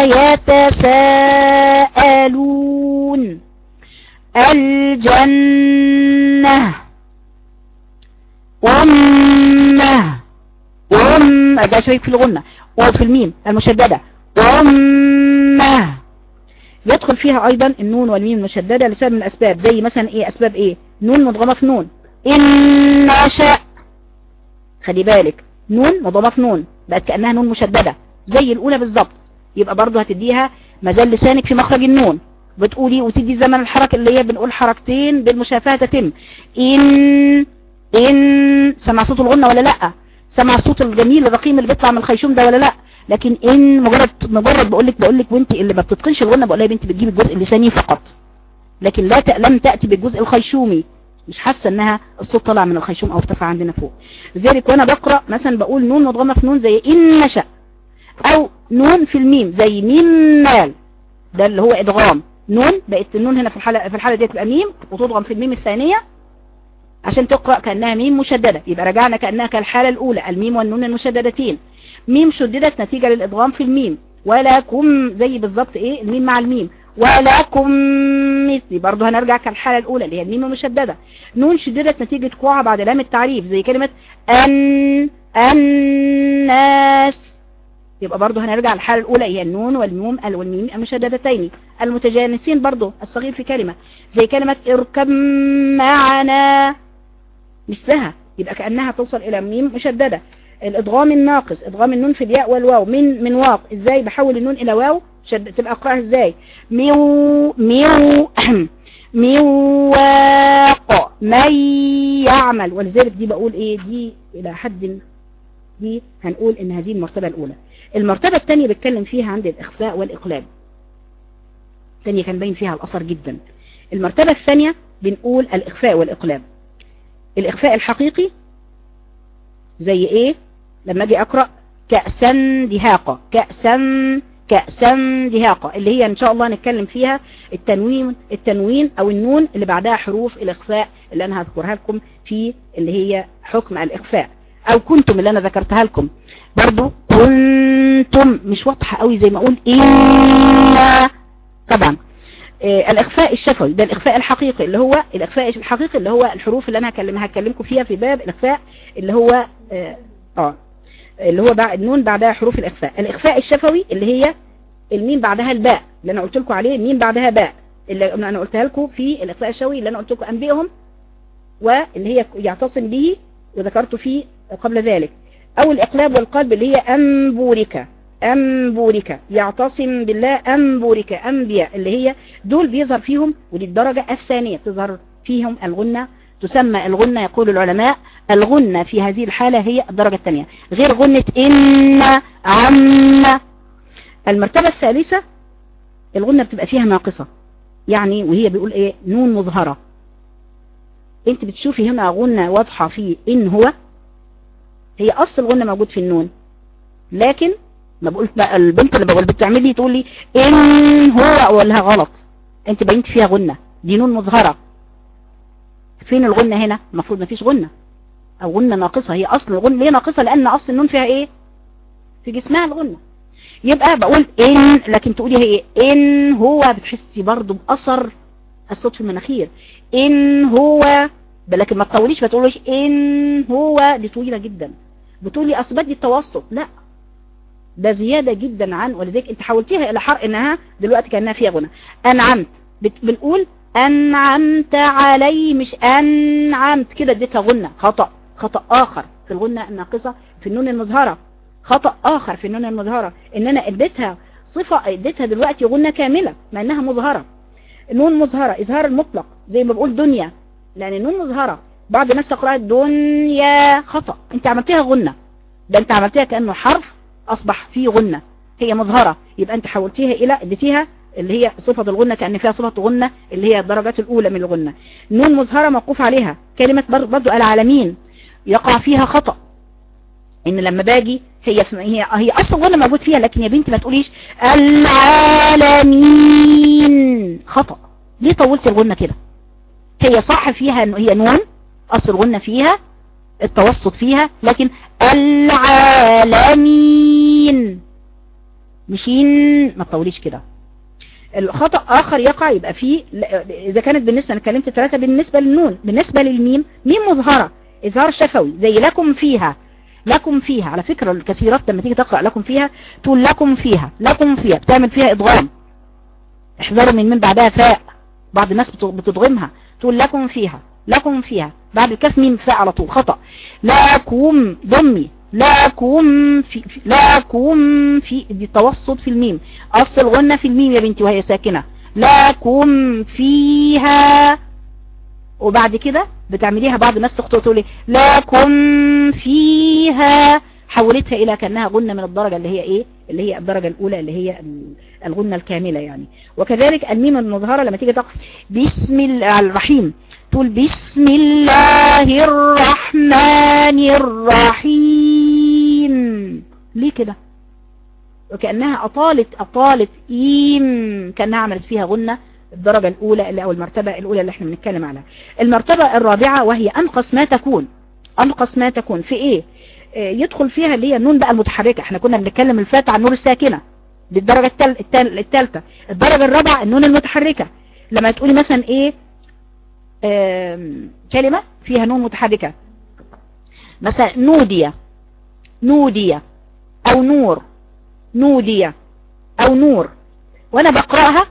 يتساءلون الجنة أمة أم ده شايف في الغنة وفي الميم المشددة أمة يدخل فيها أيضا النون والميم المشددة لسبب من الأسباب زي مثلا إيه أسباب إيه نون مضغمة في نون إن شاء خلي بالك نون مضغمة في نون بقت كأنها نون مشددة زي الأولى بالظبط يبقى برضو هتديها مازال لسانك في مخرج النون بتقولي وتدي زمن الحركة اللي هي بنقول حركتين بالمشافهة تتم إن إن سمع صوت الغنة ولا لأ سمع الصوت الجميل الرقيم اللي بيطلع من الخيشوم ده ولا لأ لكن ان مجرد مجرد بقول لك بقول لك وانت اللي ما بتتقنش الغنه بقول لها يا بنتي بتجيبي الجزء اللساني فقط لكن لا لم تاتي بالجزء الخيشومي مش حاسه انها الصوت طالع من الخيشوم او ارتفع عندنا فوق لذلك وانا بقرا مثلا بقول نون مضغمه في نون زي ان نشا او نون في الميم زي ميم مال ده اللي هو ادغام نون بقت النون هنا في الحاله في الحاله دي تبقى ميم وتضغم في الميم الثانيه عشان تقرا كانها ميم مشدده يبقى رجعنا كانها كالحاله الاولى الميم والنون المشددتين ميم شددت نتيجة للإضغام في الميم ولكم زي بالظبط ايه الميم مع الميم ولكم مثلي برضه هنرجع كالحالة الأولى اللي هي الميم المشددة نون شددت نتيجة قوعة بعد لام التعريف زي كلمة أن الناس يبقى برضه هنرجع للحالة الأولى هي النون والميم والميم المشددتين المتجانسين برضه الصغير في كلمة زي كلمة اركب معنا مثلها يبقى كأنها توصل إلى ميم مشددة الادغام الناقص ادغام النون في الياء والواو من من واو ازاي بحول النون الى واو شد تبقى اقراها ازاي ميو ميو ميواق من يعمل ولذلك دي بقول ايه دي الى حد دي هنقول ان هذه المرتبة الاولى المرتبة الثانية بتكلم فيها عند الاخفاء والاقلاب الثانية كان باين فيها الاثر جدا المرتبة الثانية بنقول الاخفاء والاقلاب الاخفاء الحقيقي زي ايه لما اجي اقرأ كأسا دهاقة كأسا كأسا دهاقة اللي هي ان شاء الله نتكلم فيها التنوين التنوين او النون اللي بعدها حروف الاخفاء اللي انا هذكرها لكم في اللي هي حكم الاخفاء او كنتم اللي انا ذكرتها لكم برضو كنتم مش واضحة قوي زي ما اقول إنا طبعا آه الاخفاء الشفوي ده الاخفاء الحقيقي اللي هو الاخفاء الحقيقي اللي هو الحروف اللي انا هكلمها هكلمكم فيها في باب الاخفاء اللي هو اه, آه اللي هو بعد النون بعدها حروف الاخفاء الاخفاء الشفوي اللي هي الميم بعدها الباء اللي انا قلت لكم عليه الميم بعدها باء اللي انا قلتها لكم في الاخفاء الشفوي اللي انا قلت لكم انبئهم واللي هي يعتصم به وذكرت فيه قبل ذلك او الاقلاب والقلب اللي هي انبورك انبورك يعتصم بالله انبورك انبياء اللي هي دول بيظهر فيهم ودي الدرجة الثانية تظهر فيهم الغنة تسمى الغنة يقول العلماء الغنة في هذه الحالة هي الدرجة الثانية غير غنة إن عم المرتبة الثالثة الغنة بتبقى فيها ناقصة يعني وهي بيقول ايه نون مظهرة انت بتشوفي هنا غنة واضحة في ان هو هي اصل الغنة موجود في النون لكن ما بقول بقى البنت اللي بقول بتعمل لي تقول لي ان هو اقولها غلط انت بينت فيها غنة دي نون مظهرة فين الغنة هنا المفروض ما فيش غنة او غنة ناقصة هي اصل الغنة ليه ناقصة لان اصل النون فيها ايه في جسمها الغنة يبقى بقول ان لكن تقولي هي ان هو بتحسي برضو باثر الصوت في المناخير ان هو لكن ما تطوليش ما تقولوش ان هو دي طويلة جدا بتقولي اصل بدي التوسط لا ده زيادة جدا عن ولذلك انت حولتيها الى حرق انها دلوقتي كأنها فيها غنى انعمت بنقول انعمت علي مش انعمت كده اديتها غنى خطأ خطأ اخر في الغنى الناقصة في النون المظهرة خطأ اخر في النون المظهرة ان انا اديتها صفة اديتها دلوقتي غنى كاملة مع انها مظهرة النون مظهرة اظهار المطلق زي ما بقول دنيا لان النون مظهرة بعض الناس تقرأ دنيا خطأ انت عملتها غنى ده انت عملتها كأنه حرف اصبح فيه غنة هي مظهرة يبقى انت حولتيها الى اديتيها اللي هي صفة الغنة كأن فيها صفة غنة اللي هي الدرجات الاولى من الغنة نون مظهرة موقوف عليها كلمة برضو العالمين يقع فيها خطأ ان لما باجي هي هي هي اصلا غنة موجود فيها لكن يا بنتي ما تقوليش العالمين خطأ ليه طولت الغنة كده هي صح فيها هي نون اصل الغنة فيها التوسط فيها لكن العالمين مشين ما تطوليش كده الخطأ آخر يقع يبقى فيه إذا كانت بالنسبة أنا اتكلمت ثلاثة بالنسبة للنون بالنسبة للميم ميم مظهرة إظهار شفوي زي لكم فيها لكم فيها على فكرة الكثيرات لما تيجي تقرأ لكم فيها تقول لكم فيها لكم فيها بتعمل فيها إضغام احذروا من من بعدها فاء بعض الناس بتضغمها تقول لكم فيها لكم فيها بعد الكاف ميم فاء على طول خطأ لكم ضمي لكم في, في لكم في دي توسط في الميم اصل الغنة في الميم يا بنتي وهي ساكنة لكم فيها وبعد كده بتعمليها بعض الناس تخطئ تقولي لكم فيها حولتها الى كانها غنة من الدرجة اللي هي ايه اللي هي الدرجة الاولى اللي هي الغنة الكاملة يعني وكذلك الميم المظهرة لما تيجي تقف بسم الله الرحيم تقول بسم الله الرحمن الرحيم ليه كده وكأنها أطالت أطالت إيم كأنها عملت فيها غنة الدرجة الأولى أو المرتبة الأولى اللي احنا بنتكلم عنها المرتبة الرابعة وهي أنقص ما تكون أنقص ما تكون في إيه يدخل فيها اللي هي النون بقى المتحركة احنا كنا بنتكلم الفات عن النور الساكنة دي الدرجة الثالثة الدرجة الرابعة النون المتحركة لما تقولي مثلا ايه كلمة فيها نون متحركة مثلا نودية نودية او نور نودية او نور وانا بقرأها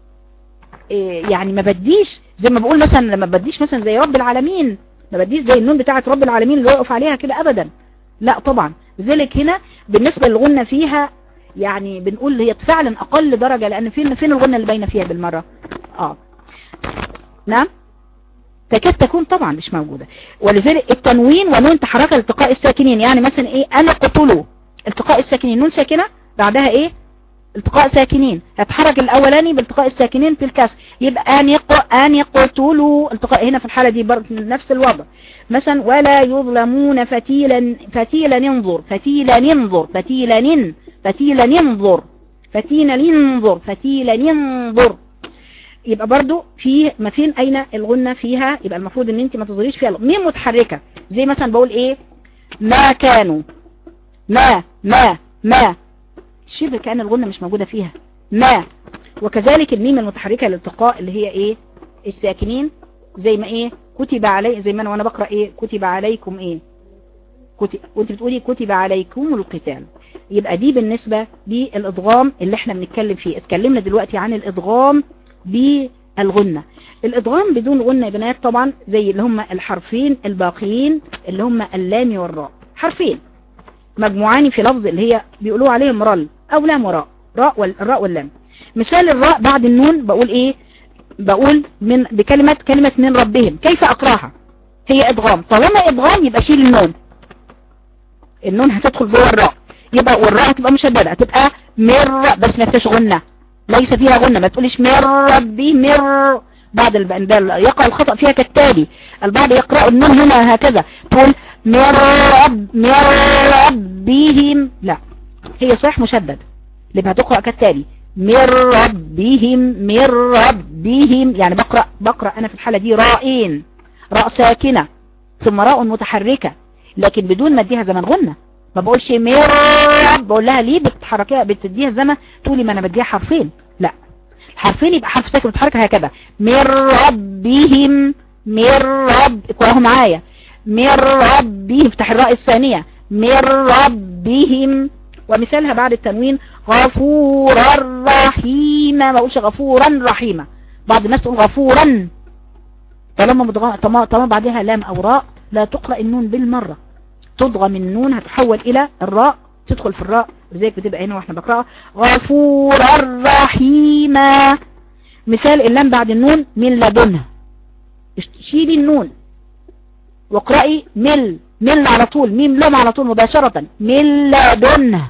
يعني ما بديش زي ما بقول مثلا لما بديش مثلا زي رب العالمين ما بديش زي النون بتاعة رب العالمين اللي يقف عليها كده ابدا لا طبعا لذلك هنا بالنسبة للغنة فيها يعني بنقول هي فعلا اقل درجة لان فين فين الغنة اللي باينه فيها بالمرة اه نعم تكاد تكون طبعا مش موجودة ولذلك التنوين ونون تحرك التقاء الساكنين يعني مثلا ايه انا قتلوا التقاء الساكنين نون ساكنة بعدها ايه التقاء ساكنين هتحرك الاولاني بالتقاء الساكنين في الكسر يبقى ان يق ان يقتلوا التقاء هنا في الحالة دي برضه نفس الوضع مثلا ولا يظلمون فتيلا فتيلا ينظر فتيلا ينظر فتيلا ين فتيلا ينظر فتيلا ينظر فتيلا ينظر يبقى برضو في ما فين اين الغنة فيها يبقى المفروض ان انت ما تظهريش فيها مين متحركة زي مثلا بقول ايه ما كانوا ما ما ما شبه كأن الغنة مش موجودة فيها ما وكذلك الميم المتحركة للالتقاء اللي هي ايه الساكنين زي ما ايه كتب علي زي ما انا وانا بقرأ ايه كتب عليكم ايه كتب وانت بتقولي كتب عليكم القتال يبقى دي بالنسبة للادغام اللي احنا بنتكلم فيه اتكلمنا دلوقتي عن الادغام بالغنة الادغام بدون غنة يا بنات طبعا زي اللي هم الحرفين الباقيين اللي هم اللام والراء حرفين مجموعان في لفظ اللي هي بيقولوا عليهم رل او لام وراء راء والراء واللام مثال الراء بعد النون بقول ايه بقول من بكلمة كلمة من ربهم كيف اقراها هي ادغام طالما ادغام يبقى شيل النون النون هتدخل جوه الراء يبقى والراء هتبقى مشددة هتبقى مر بس ما فيش غنة ليس فيها غنة ما تقوليش مر ربي مر بعض يقع الخطأ فيها كالتالي البعض يقرأ النون هنا هكذا تقول مر رب مر ربهم لا هي صحيح مشدد لما تقرأ كالتالي من ربهم من ربهم يعني بقرأ بقرأ أنا في الحالة دي رائين راء ساكنة ثم راء متحركة لكن بدون ما اديها زمن غنة ما بقولش من رب بقول لها ليه بتحركيها بتديها زمن تقولي ما انا بديها حرفين لا الحرفين يبقى حرف ساكن متحرك هكذا من ربهم من رب اقراهم معايا من ربهم افتح الراء الثانية من ربهم ومثالها بعد التنوين غفورا رحيما ما اقولش غفورا رحيما بعض الناس تقول غفورا طالما مدغ... طالما بعدها لام او راء لا تقرأ النون بالمرة تضغم النون هتحول الى الراء تدخل في الراء وزيك بتبقى هنا واحنا بقرأها غفورا رحيما مثال اللام بعد النون من لدنها شيلي النون واقرأي مل مل على طول ميم لام على طول مباشرة من لدنها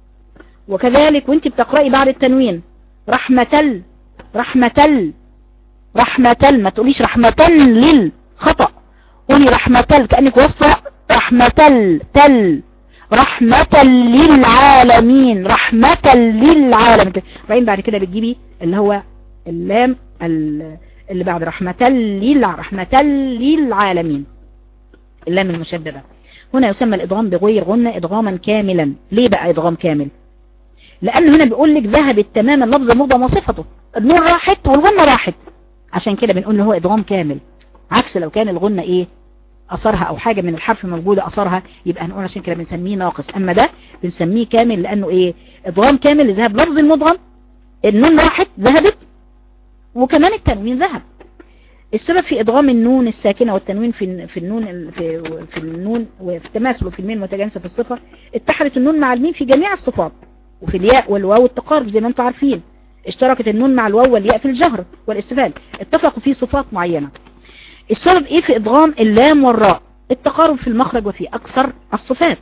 وكذلك وانت بتقرأي بعد التنوين رحمة رحمة رحمة ما تقوليش رحمة لل خطأ قولي رحمة كأنك وصفة رحمة تل رحمة للعالمين رحمة للعالمين وبعدين بعد كده بتجيبي اللي هو اللام اللي بعد رحمة للع رحمة للعالمين اللام المشددة هنا يسمى الإدغام بغير غنة إدغاما كاملا ليه بقى إدغام كامل لأن هنا بيقول لك ذهبت تماما لفظ المضغم وصفته النور راحت والغنة راحت عشان كده بنقول له هو إدغام كامل عكس لو كان الغنة إيه أثرها أو حاجة من الحرف موجودة أثرها يبقى هنقول عشان كده بنسميه ناقص أما ده بنسميه كامل لأنه إيه إدغام كامل لذهب لفظ المضغم النون راحت ذهبت وكمان التنوين ذهب السبب في إدغام النون الساكنة والتنوين في في النون في في النون وفي التماثل وفي الميم المتجانسة في الصفة اتحدت النون مع الميم في جميع الصفات وفي الياء والواو التقارب زي ما انتم عارفين اشتركت النون مع الواو والياء في الجهر والاستفال اتفقوا في صفات معينة السبب ايه في ادغام اللام والراء التقارب في المخرج وفي اكثر الصفات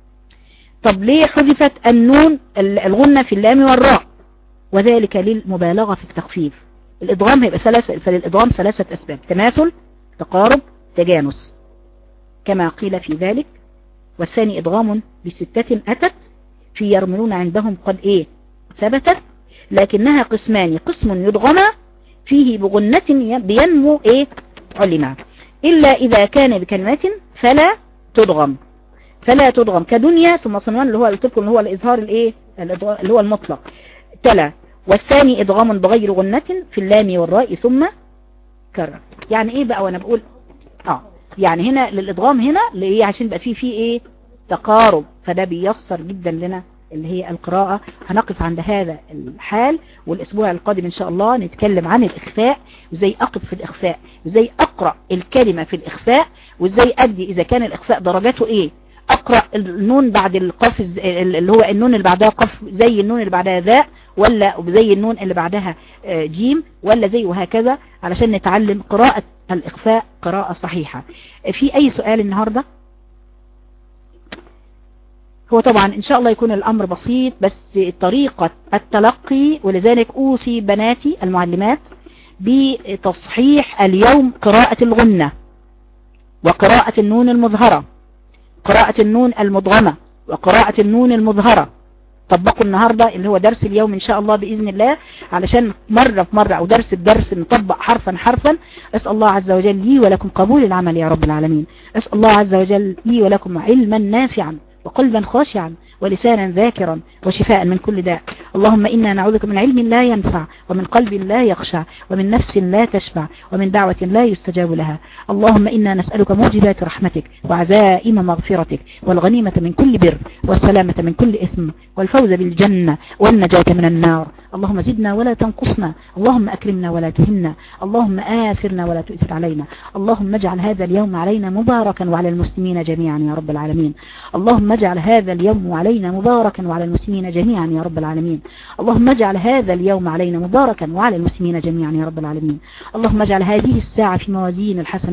طب ليه حذفت النون الغنة في اللام والراء وذلك للمبالغة في التخفيف الادغام هيبقى ثلاثة فللادغام ثلاثة اسباب تماثل تقارب تجانس كما قيل في ذلك والثاني ادغام بستة اتت في يرملون عندهم قد ايه ثبتت لكنها قسمان قسم يدغم فيه بغنة بينمو ايه علما إلا إذا كان بكلمات فلا تدغم فلا تدغم كدنيا ثم صنوان اللي هو قلت لكم اللي هو الإظهار الايه اللي هو المطلق تلا والثاني إدغام بغير غنة في اللام والراء ثم كرر يعني ايه بقى وانا بقول اه يعني هنا للإدغام هنا لإيه عشان يبقى فيه فيه ايه تقارب فده بيسر جدا لنا اللي هي القراءة هنقف عند هذا الحال والاسبوع القادم ان شاء الله نتكلم عن الاخفاء وازاي اقف في الاخفاء وازاي اقرأ الكلمة في الاخفاء وازاي ادي اذا كان الاخفاء درجاته ايه اقرأ النون بعد القاف اللي هو النون اللي بعدها قف زي النون اللي بعدها ذاء ولا زي النون اللي بعدها جيم ولا زي وهكذا علشان نتعلم قراءة الاخفاء قراءة صحيحة في اي سؤال النهاردة هو طبعا ان شاء الله يكون الامر بسيط بس طريقة التلقي ولذلك اوصي بناتي المعلمات بتصحيح اليوم قراءة الغنة وقراءة النون المظهرة قراءة النون المضغمة وقراءة النون المظهرة طبقوا النهاردة اللي هو درس اليوم ان شاء الله بإذن الله علشان مرة في مرة او درس بدرس نطبق حرفا حرفا اسأل الله عز وجل لي ولكم قبول العمل يا رب العالمين اسأل الله عز وجل لي ولكم علما نافعا وقلبا خاشعا ولسانا ذاكرا وشفاء من كل داء اللهم إنا نعوذك من علم لا ينفع ومن قلب لا يخشع ومن نفس لا تشبع ومن دعوة لا يستجاب لها اللهم إنا نسألك موجبات رحمتك وعزائم مغفرتك والغنيمة من كل بر والسلامة من كل إثم والفوز بالجنة والنجاة من النار اللهم زدنا ولا تنقصنا اللهم أكرمنا ولا تهنا اللهم آثرنا ولا تؤثر علينا اللهم اجعل هذا اليوم علينا مباركا وعلى المسلمين جميعا يا رب العالمين اللهم اجعل هذا اليوم علينا مباركا وعلى المسلمين جميعا يا رب العالمين اللهم اجعل هذا اليوم علينا مباركا وعلى المسلمين جميعا يا رب العالمين اللهم اجعل هذه الساعة في موازين الحسنات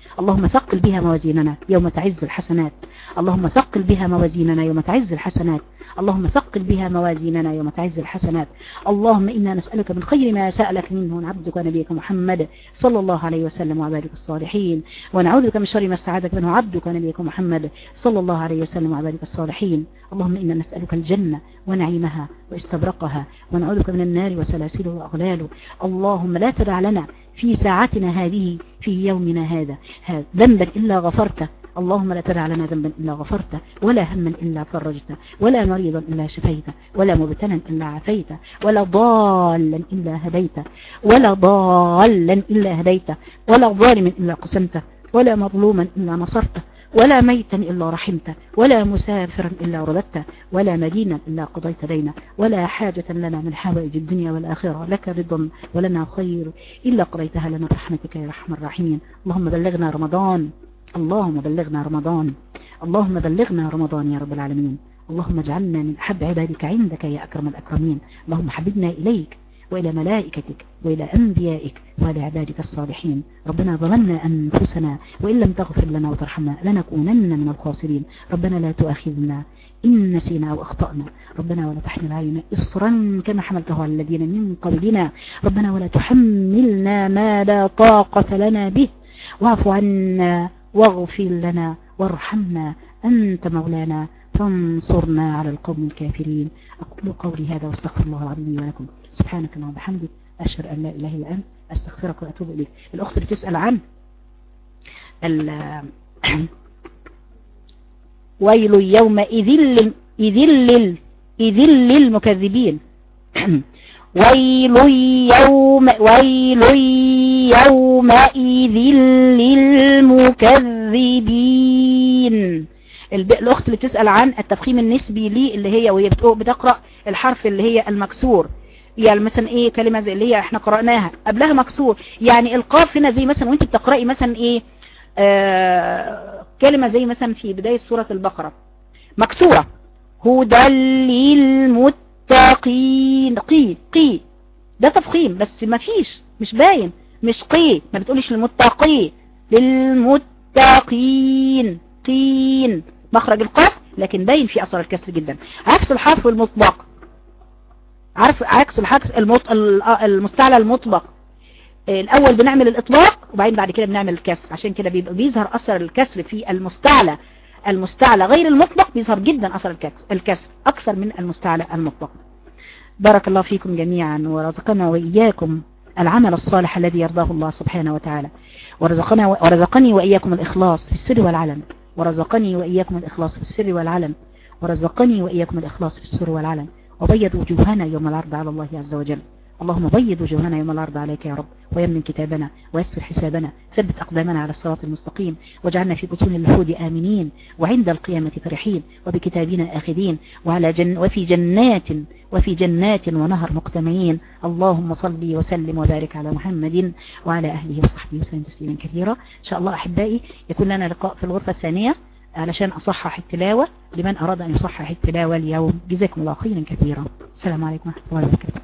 اللهم ثقل بها موازيننا يوم تعز الحسنات اللهم ثقل بها موازيننا يوم تعز الحسنات اللهم ثقل بها موازيننا يوم تعز الحسنات اللهم إنا نسألك من خير ما سألك منه عبدك نبيك محمد صلى الله عليه وسلم وعبادك الصالحين ونعوذ بك من شر ما استعاذك منه عبدك نبيك محمد صلى الله عليه وسلم وعبادك الصالحين اللهم إنا نسألك الجنة ونعيمها واستبرقها ونعوذ بك من النار وسلاسله وأغلاله اللهم لا تدع لنا في ساعتنا هذه في يومنا هذا ذنبا إلا غفرته اللهم لا تدع لنا ذنبا إلا غفرته ولا هما إلا فرجته ولا مريضا إلا شفيته ولا مبتلا إلا عافيته ولا ضالا إلا هديته ولا ضالا إلا هديته ولا ظالما إلا قسمته ولا مظلوما إلا نصرته ولا ميتا إلا رحمته ولا مسافرا إلا رددته ولا مدينا إلا قضيت دينا ولا حاجة لنا من حوائج الدنيا والآخرة لك رضا ولنا خير إلا قضيتها لنا برحمتك يا رحم الراحمين اللهم بلغنا رمضان اللهم بلغنا رمضان اللهم بلغنا رمضان يا رب العالمين اللهم اجعلنا من أحب عبادك عندك يا أكرم الأكرمين اللهم حببنا إليك وإلى ملائكتك وإلى أنبيائك وإلى عبادك الصالحين ربنا ظلمنا أنفسنا وإن لم تغفر لنا وترحمنا لنكونن من الخاسرين ربنا لا تؤاخذنا إن نسينا أو أخطأنا ربنا ولا تحمل علينا إصرا كما حملته على الذين من قبلنا ربنا ولا تحملنا ما لا طاقة لنا به واعف عنا واغفر لنا وارحمنا أنت مولانا فانصرنا على القوم الكافرين أقول قولي هذا واستغفر الله العظيم ولكم سبحانك اللهم وبحمدك أشهد أن لا إله إلا أنت أستغفرك وأتوب إليك الأخت اللي تسأل عن ويل يومئذ إذل إذل المكذبين ويل يوم ويل يومئذ للمكذبين الأخت اللي بتسأل عن التفخيم النسبي لي اللي هي وهي بتقرأ الحرف اللي هي المكسور يعني مثلا ايه كلمة زي اللي هي احنا قرأناها قبلها مكسور يعني القاف هنا زي مثلا وانت بتقرأي مثلا ايه آه كلمة زي مثلا في بداية سورة البقرة مكسورة هدى للمتقين قي قي ده تفخيم بس ما فيش مش باين مش قي ما بتقوليش للمتقي للمتقين قين مخرج القاف لكن باين في اثر الكسر جدا عكس الحرف المطبق عارف عكس الحرف المط... المستعلى المطبق الاول بنعمل الاطلاق وبعدين بعد كده بنعمل الكسر عشان كده بيبقى بيظهر اثر الكسر في المستعلى المستعلى غير المطبق بيظهر جدا اثر الكسر اكثر من المستعلى المطبق بارك الله فيكم جميعا ورزقنا واياكم العمل الصالح الذي يرضاه الله سبحانه وتعالى ورزقنا ورزقني واياكم الاخلاص في السر والعلن ورزقني وإياكم الإخلاص في السر والعلن ورزقني وإياكم الإخلاص في السر والعلن وبيض وجوهنا يوم العرض على الله عز وجل اللهم بيض وجوهنا يوم العرض عليك يا رب ويمن كتابنا ويسر حسابنا ثبت أقدامنا على الصراط المستقيم واجعلنا في بطون الوحود آمنين وعند القيامة فرحين وبكتابنا آخذين وعلى جن وفي جنات وفي جنات ونهر مقتمعين اللهم صل وسلم وبارك على محمد وعلى أهله وصحبه وسلم تسليما كثيرا إن شاء الله أحبائي يكون لنا لقاء في الغرفة الثانية علشان أصحح التلاوة لمن أراد أن يصحح التلاوة اليوم جزاكم الله خيرا كثيرا السلام عليكم ورحمة الله وبركاته